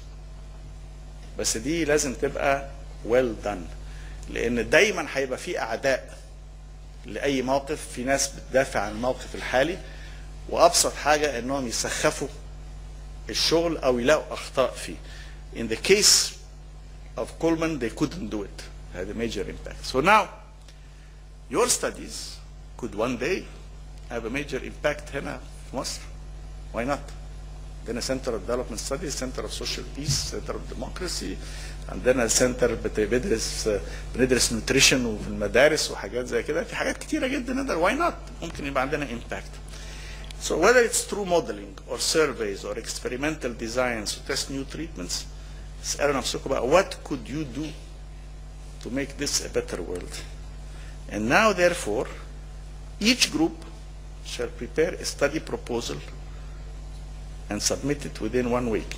بس دي لازم تبقى well done لان دايما هيبقى في اعداء لاي موقف في ناس بتدافع عن الموقف الحالي وابسط حاجه انهم يسخفوا الشغل او يلاقوا اخطاء فيه. In the case of Coleman they couldn't do it. had a major impact. So now, your studies could one day have a major impact هنا في مصر. Why not? عندنا Center of Development Studies, Center of Social Peace, Center of Democracy, عندنا سنتر بندرس بندرس نوتريشن وفي المدارس وحاجات زي كده في حاجات كتيره جدا نقدر واي نوت ممكن يبقى عندنا impact. So whether it's through modeling or surveys or experimental designs to test new treatments, اسألوا نفسكم بقى what could you do to make this a better world. And now, therefore, each group shall prepare a study proposal and submit it within one week.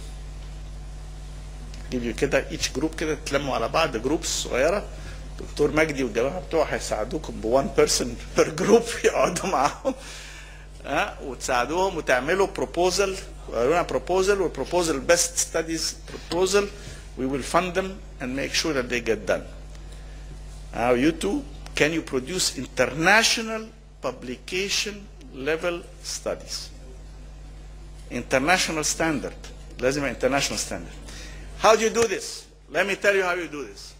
give you كده each group كده تلموا على بعض جروبس صغيرة دكتور مجدي والجماعة بتوعه هيساعدوكم ب one person per group يقعدوا معاهم ها وتساعدوهم وتعملوا proposal وقالوا proposal والproposal best studies proposal we will fund them and make sure that they get done. Now you too, can you produce international publication level studies? International standard. لازم international standard. How do you do this? Let me tell you how you do this.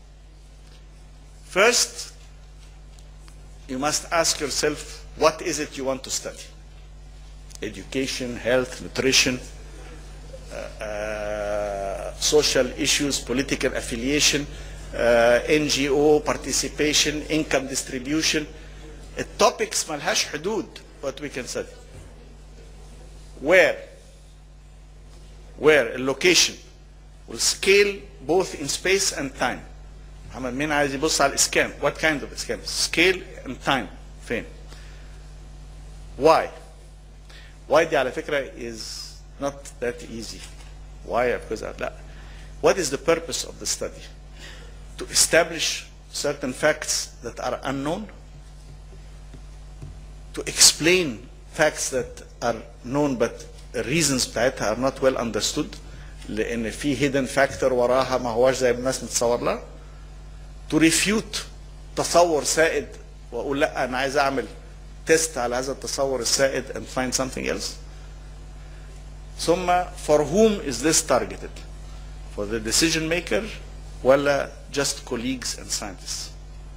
First, you must ask yourself, what is it you want to study? Education, health, nutrition, uh, uh, social issues, political affiliation, uh, NGO participation, income distribution. التوبكس ملهاش حدود what we can study. Where? Where? Location will scale both in space and time. محمد مين عايز يبص على الاسكان what kind of scan scale and time فين why why دي على فكرة is not that easy why because لا what is the purpose of the study to establish certain facts that are unknown to explain facts that are known but the reasons بتاعتها are not well understood لان في hidden factor وراها ما هواش زي ما الناس متصور لها to refute تصور سائد واقول لا انا عايز اعمل تيست على هذا التصور السائد and find something else ثم for whom is this targeted for the decision maker ولا just colleagues and scientists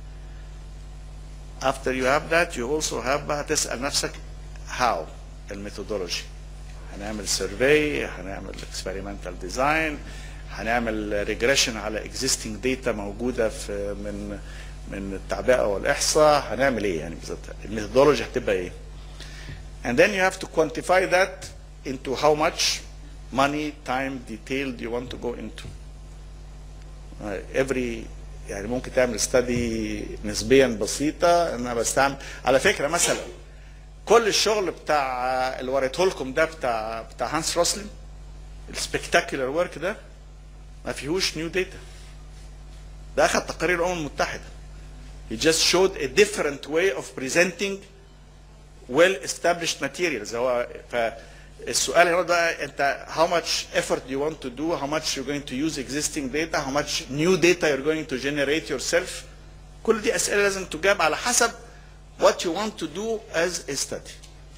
after you have that you also have بقى تسأل نفسك how الميثودولوجي هنعمل survey هنعمل experimental design هنعمل regression على existing data موجودة في من من التعبئة والإحصاء هنعمل إيه يعني بالظبط الميثودولوجي هتبقى إيه and then you have to quantify that into how much money time detail do you want to go into uh, every يعني ممكن تعمل study نسبيا بسيطة انا بستعمل على فكرة مثلا كل الشغل بتاع اللي وريته لكم ده بتاع بتاع هانس روسلين السبكتاكولار ورك ده ما فيهوش نيو داتا ده اخذ تقارير الامم المتحده he just showed a different way of presenting well established materials هو فالسؤال هنا بقى انت how much effort do you want to do how much you're going to use existing data how much new data you're going to generate yourself كل دي اسئله لازم تجاب على حسب what you want to do as a study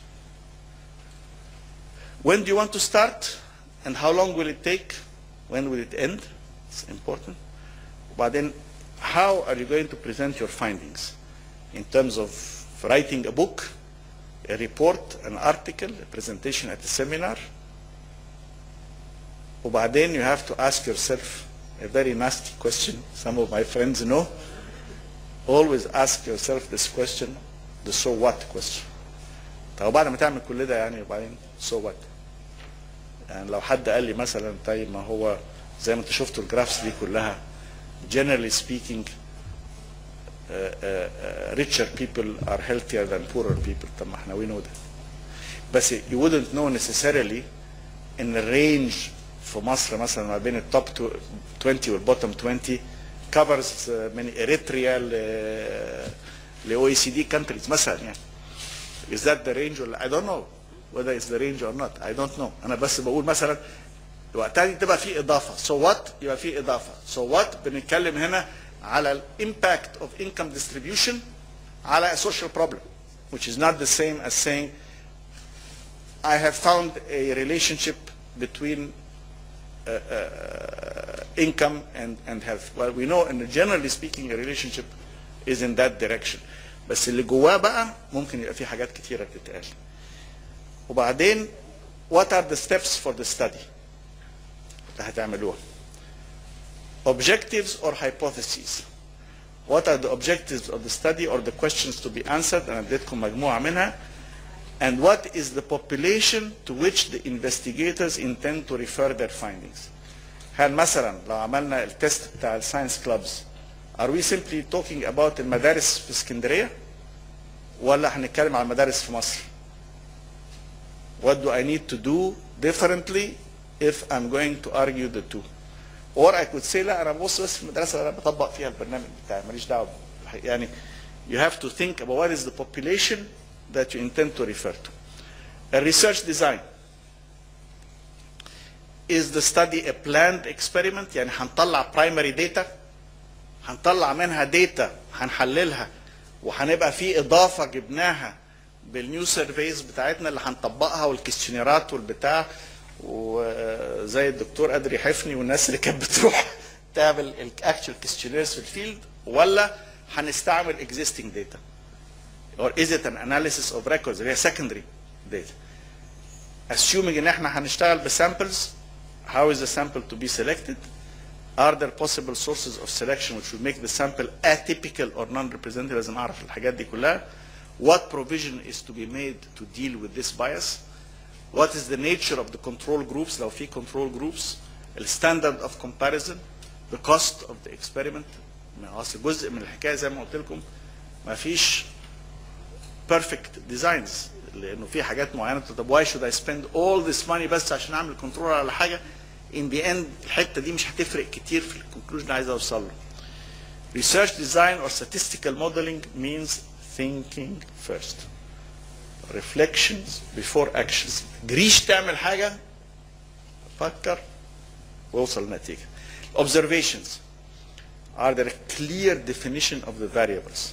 when do you want to start and how long will it take when will it end it's important وبعدين how are you going to present your findings in terms of writing a book a report an article a presentation at a seminar وبعدين you have to ask yourself a very nasty question some of my friends know always ask yourself this question the so what question طب بعد ما تعمل كل ده يعني وبعدين so what يعني لو حد قال لي مثلا طيب ما هو زي ما انت شفتوا الجرافس دي كلها generally speaking uh, uh, uh, richer people are healthier than poorer people طب ما احنا we know that بس you wouldn't know necessarily ان الرينج في مصر مثلا ما بين التوب 20 والبوتtom 20 covers من اريتريا ل او اي سي دي countries مثلا يعني is that the range ولا I don't know whether it's the range or not I don't know انا بس بقول مثلا وقتها دي تبقى في اضافه so what يبقى في اضافه so what بنتكلم هنا على الامباكت of income distribution على a social problem which is not the same as saying I have found a relationship between uh, uh, income and, and health. Well, we know, and generally speaking, a relationship is in that direction. بس اللي جواه بقى ممكن يبقى في حاجات كتيرة بتتقال. وبعدين what are the steps for the study؟ اللي هتعملوها. Objectives or hypotheses. What are the objectives of the study or the questions to be answered؟ أنا اديتكم مجموعة منها. and what is the population to which the investigators intend to refer their findings هل مثلا لو عملنا التست بتاع الساينس كلابز are we simply talking about المدارس في اسكندريه ولا هنتكلم على المدارس في مصر what do I need to do differently if I'm going to argue the two or I could say لا انا ببص بس في المدرسه اللي انا بطبق فيها البرنامج بتاعي ماليش دعوه يعني you have to think about what is the population that you intend to refer to. A research design. Is the study a planned experiment؟ يعني هنطلع primary data هنطلع منها data هنحللها وهنبقى في اضافه جبناها بالنيو سيرفيز بتاعتنا اللي هنطبقها والكيستشنيرات والبتاع وزي الدكتور قادر يحفني والناس اللي كانت بتروح تعمل الاكشوال كيستشنيرز في الفيلد ولا هنستعمل existing data or is it an analysis of records اللي هي secondary data assuming ان احنا هنشتغل بسامبلز how is the sample to be selected are there possible sources of selection which would make the sample atypical or non-representative لازم اعرف الحاجات دي كلها what provision is to be made to deal with this bias what is the nature of the control groups لو في control groups the standard of comparison the cost of the experiment ما اصل جزء من الحكايه زي ما قلت لكم ما فيش بيرفكت ديزاينز لانه في حاجات معينه طب واي شود اي سبند اول ذس ماني بس عشان اعمل كنترول على حاجه ان ذا اند الحته دي مش هتفرق كتير في الكونكلوجن اللي عايز اوصل له Research design or statistical modeling means thinking first. Reflections before actions. جريش تعمل حاجة فكر واوصل لنتيجة. Observations. Are there a clear definition of the variables?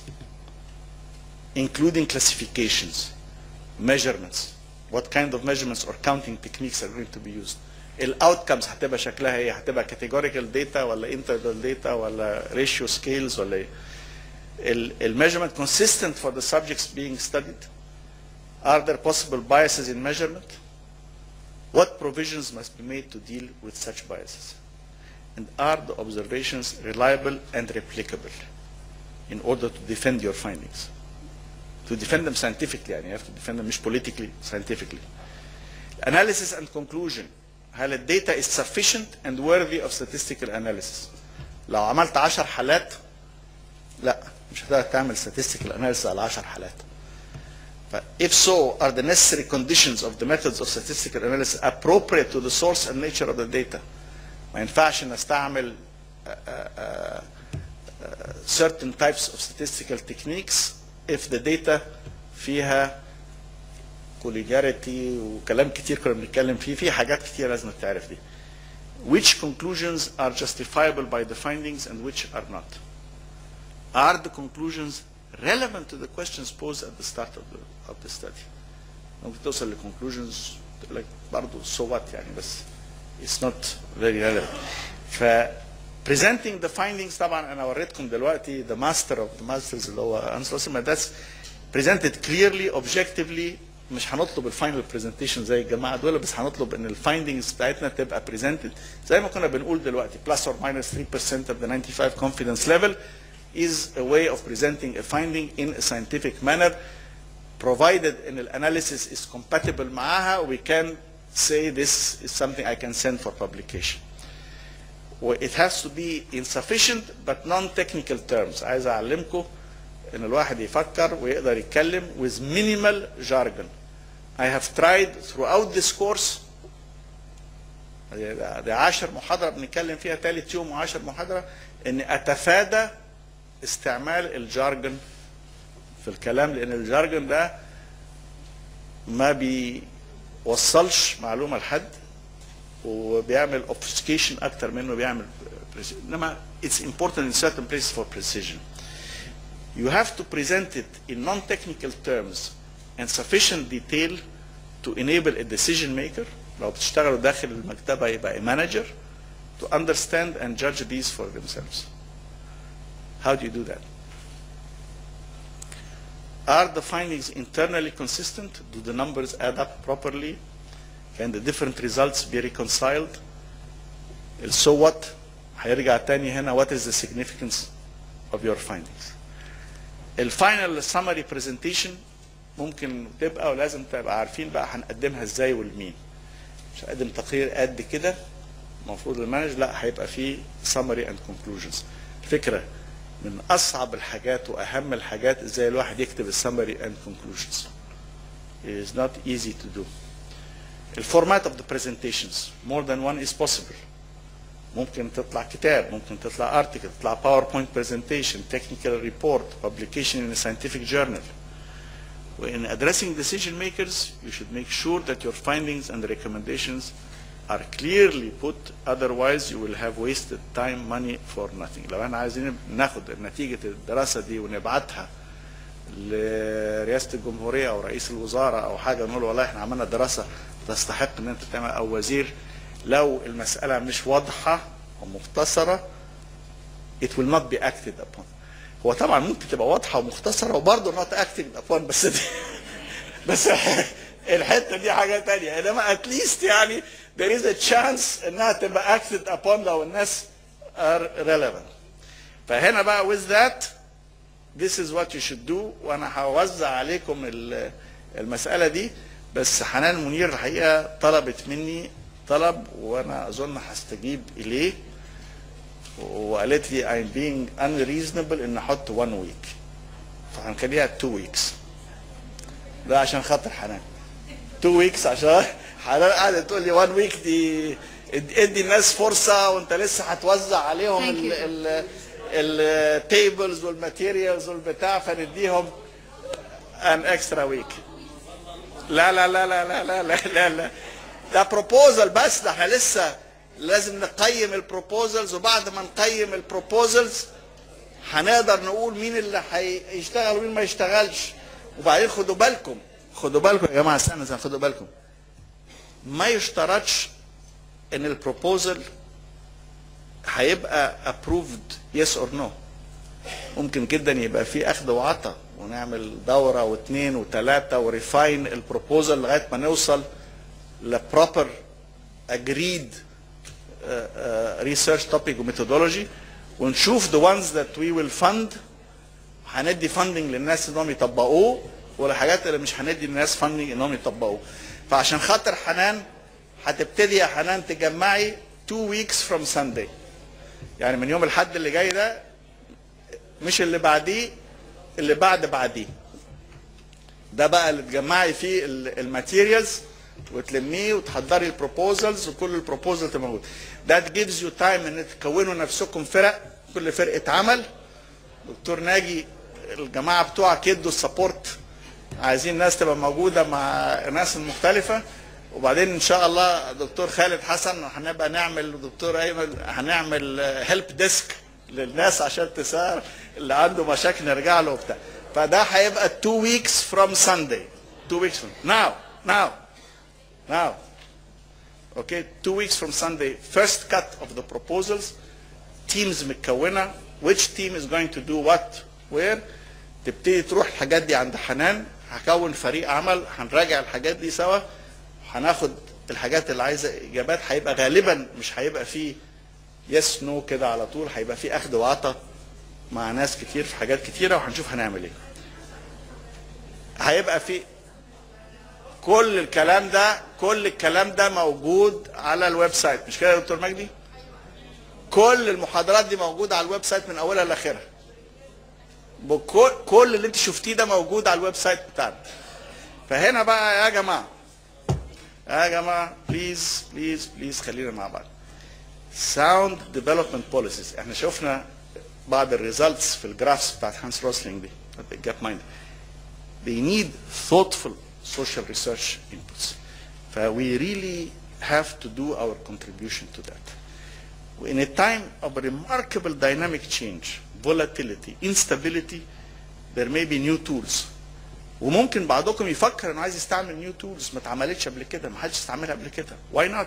Including classifications, measurements. What kind of measurements or counting techniques are going to be used? الاوتكمز هتبقى شكلها ايه؟ هتبقى categorical data ولا integral data ولا ratio scales ولا ايه؟ الميجرمنت consistent for the subjects being studied? Are there possible biases in measurement? What provisions must be made to deal with such biases? And are the observations reliable and replicable in order to defend your findings? To defend them scientifically, يعني you have to defend them مش politically, scientifically. Analysis and conclusion. هل الداتا is sufficient and worthy of statistical analysis؟ لو عملت 10 حالات لا مش هتقدر تعمل statistical analysis على 10 حالات. ف if so, are the necessary conditions of the methods of statistical analysis appropriate to the source and nature of the data? ما ينفعش ان استعمل uh, uh, uh, certain types of statistical techniques if the data فيها collegiality وكلام كتير كنا بنتكلم فيه في حاجات كتير لازم تعرف دي which conclusions are justifiable by the findings and which are not are the conclusions relevant to the questions posed at the start of the, of the study ممكن توصل ل conclusions like برضه so what يعني بس it's not very relevant ف presenting the findings طبعا انا وريتكم دلوقتي the master of the masters اللي هو انسر اسمه that's presented clearly objectively مش هنطلب الفاينل برزنتيشن زي الجماعه دول بس هنطلب ان الفايندنجز بتاعتنا تبقى بريزنتد زي ما كنا بنقول دلوقتي plus or minus 3% of the 95 confidence level is a way of presenting a finding in a scientific manner provided ان الاناليسيس is compatible معاها we can say this is something I can send for publication. It has to be in sufficient but non-technical terms. عايز أعلمكم إن الواحد يفكر ويقدر يتكلم with minimal jargon. I have tried throughout this course ده عشر محاضرة بنتكلم فيها ثالث يوم وعشر محاضرة إن أتفادى استعمال الجارجن في الكلام لأن الجارجن ده ما بيوصلش معلومة لحد وبيعمل obfuscation أكتر منه بيعمل إنما it's important in certain places for precision. You have to present it in non-technical terms and sufficient detail to enable a decision maker لو بتشتغلوا داخل المكتبة يبقى a manager to understand and judge these for themselves. How do you do that? Are the findings internally consistent? Do the numbers add up properly? Can the different results be reconciled? So what? هيرجع تاني هنا what is the significance of your findings? الفاينل summary presentation ممكن تبقى ولازم تبقى عارفين بقى هنقدمها ازاي والمين. مش هقدم تقرير قد كده المفروض المانج لا هيبقى فيه summary and conclusions. الفكره من اصعب الحاجات واهم الحاجات ازاي الواحد يكتب السمري and conclusions. It is not easy to do. الفورمات of the presentations more than one is possible. ممكن تطلع كتاب ممكن تطلع article تطلع PowerPoint presentation technical report publication in a scientific journal in addressing decision makers you should make sure that your findings and recommendations are clearly put otherwise you will have wasted time money for nothing لو احنا عايزين ناخد نتيجة الدراسة دي ونبعتها لرئاسة الجمهورية او رئيس الوزارة او حاجة نقول والله احنا عملنا دراسة تستحق ان انت تعمل او وزير لو المسألة مش واضحة ومختصرة it will not be acted upon هو طبعا ممكن تبقى واضحة ومختصرة وبرضه not acted upon بس دي بس الحتة دي حاجة تانية انما at least يعني there is a chance انها تبقى acted upon لو الناس are relevant فهنا بقى with that this is what you should do وانا هوزع عليكم المسألة دي بس حنان منير الحقيقة طلبت مني طلب وانا اظن هستجيب اليه وقالت لي I'm being unreasonable ان احط one week فهنخليها two weeks ده عشان خاطر حنان two weeks عشان حنان قاعده تقول لي one week دي ادي الناس فرصه وانت لسه هتوزع عليهم Thank you. التيبلز والماتيريالز والبتاع فنديهم ان اكسترا ويك لا لا لا لا لا لا لا لا لا ده بروبوزل بس ده احنا لسه لازم نقيم البروبوزلز وبعد ما نقيم البروبوزلز هنقدر نقول مين اللي هيشتغل ومين ما يشتغلش وبعدين خدوا بالكم خدوا بالكم يا جماعه استنى استنى، خدوا بالكم ما يشترطش ان البروبوزل هيبقى approved yes or no ممكن جدا يبقى في اخذ وعطا ونعمل دوره واثنين وثلاثه وريفاين البروبوزل لغايه ما نوصل لبروبر agreed ريسيرش توبيك وميثودولوجي ونشوف the ones that we will fund هندي فاندنج للناس انهم يطبقوه والحاجات اللي مش هندي للناس فاندنج انهم يطبقوه فعشان خاطر حنان هتبتدي يا حنان تجمعي two weeks from Sunday يعني من يوم الحد اللي جاي ده مش اللي بعديه اللي بعد بعديه ده بقى اللي تجمعي فيه الماتيريالز وتلميه وتحضري البروبوزلز وكل البروبوزل تبقى موجود that gives you time ان تكونوا نفسكم فرق كل فرقه عمل دكتور ناجي الجماعه بتوعك يدوا السبورت عايزين ناس تبقى موجوده مع الناس المختلفه وبعدين ان شاء الله دكتور خالد حسن هنبقى نعمل دكتور ايمن هنعمل هيلب ديسك للناس عشان تساعد اللي عنده مشاكل نرجع له وبتاع فده هيبقى two weeks from Sunday two weeks from now now now okay two weeks from Sunday first cut of the proposals teams متكونه which team is going to do what where تبتدي تروح الحاجات دي عند حنان هكون فريق عمل هنراجع الحاجات دي سوا هناخد الحاجات اللي عايزه اجابات هيبقى غالبا مش هيبقى فيه يس نو كده على طول هيبقى فيه اخذ وعطا مع ناس كتير في حاجات كتيره وهنشوف هنعمل ايه هيبقى في كل الكلام ده كل الكلام ده موجود على الويب سايت مش كده يا دكتور مجدي كل المحاضرات دي موجوده على الويب سايت من اولها لاخرها بكل كل اللي انت شفتيه ده موجود على الويب سايت بتاعنا فهنا بقى يا جماعه يا جماعه بليز بليز بليز خلينا مع بعض sound development policies احنا شفنا بعض الريزلتس في الجرافس بتاعت هانس روسلينج دي جاب مايند they need thoughtful social research inputs ف we really have to do our contribution to that in a time of remarkable dynamic change volatility instability there may be new tools وممكن بعضكم يفكر انه عايز يستعمل نيو تولز ما اتعملتش قبل كده ما حدش استعملها قبل كده واي نوت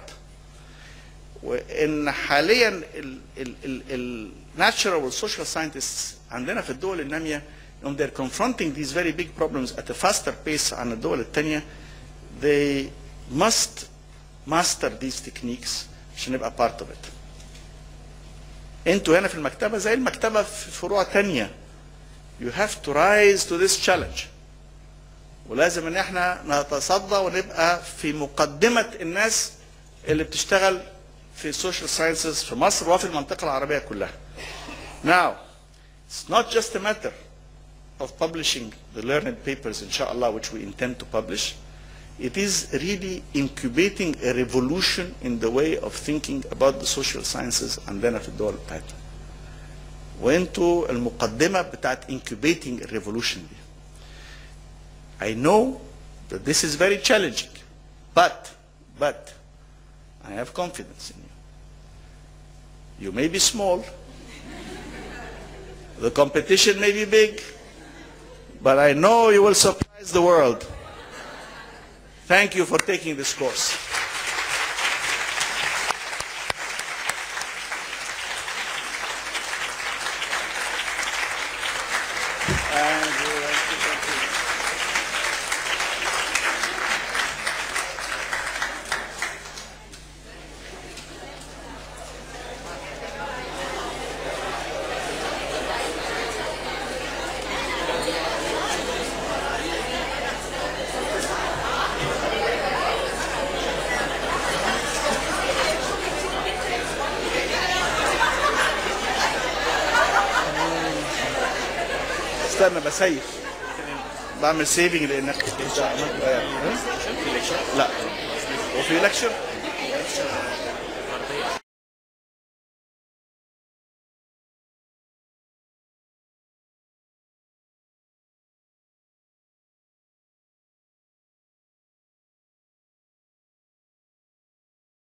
وان حاليا الناتشرال والسوشيال ساينتستس عندنا في الدول الناميه انهم they're confronting these very big problems at a faster pace عن الدول الثانيه they must master these techniques عشان نبقى part of it انتوا هنا في المكتبه زي المكتبه في فروع تانية you have to rise to this challenge ولازم ان احنا نتصدى ونبقى في مقدمه الناس اللي بتشتغل في السوشيال ساينسز في مصر وفي المنطقه العربيه كلها. Now, it's not just a matter of publishing the learned papers inshallah which we intend to publish. It is really incubating a revolution in the way of thinking about the social sciences عندنا في الدول بتاعتنا. وانتوا المقدمه بتاعت incubating a revolution دي. I know that this is very challenging, but, but, I have confidence in you. You may be small, the competition may be big, but I know you will surprise the world. Thank you for taking this course. And, uh, استنى بسيف بعمل سيفنج لانك انت عملت آه، ها؟ لا هو في لكشر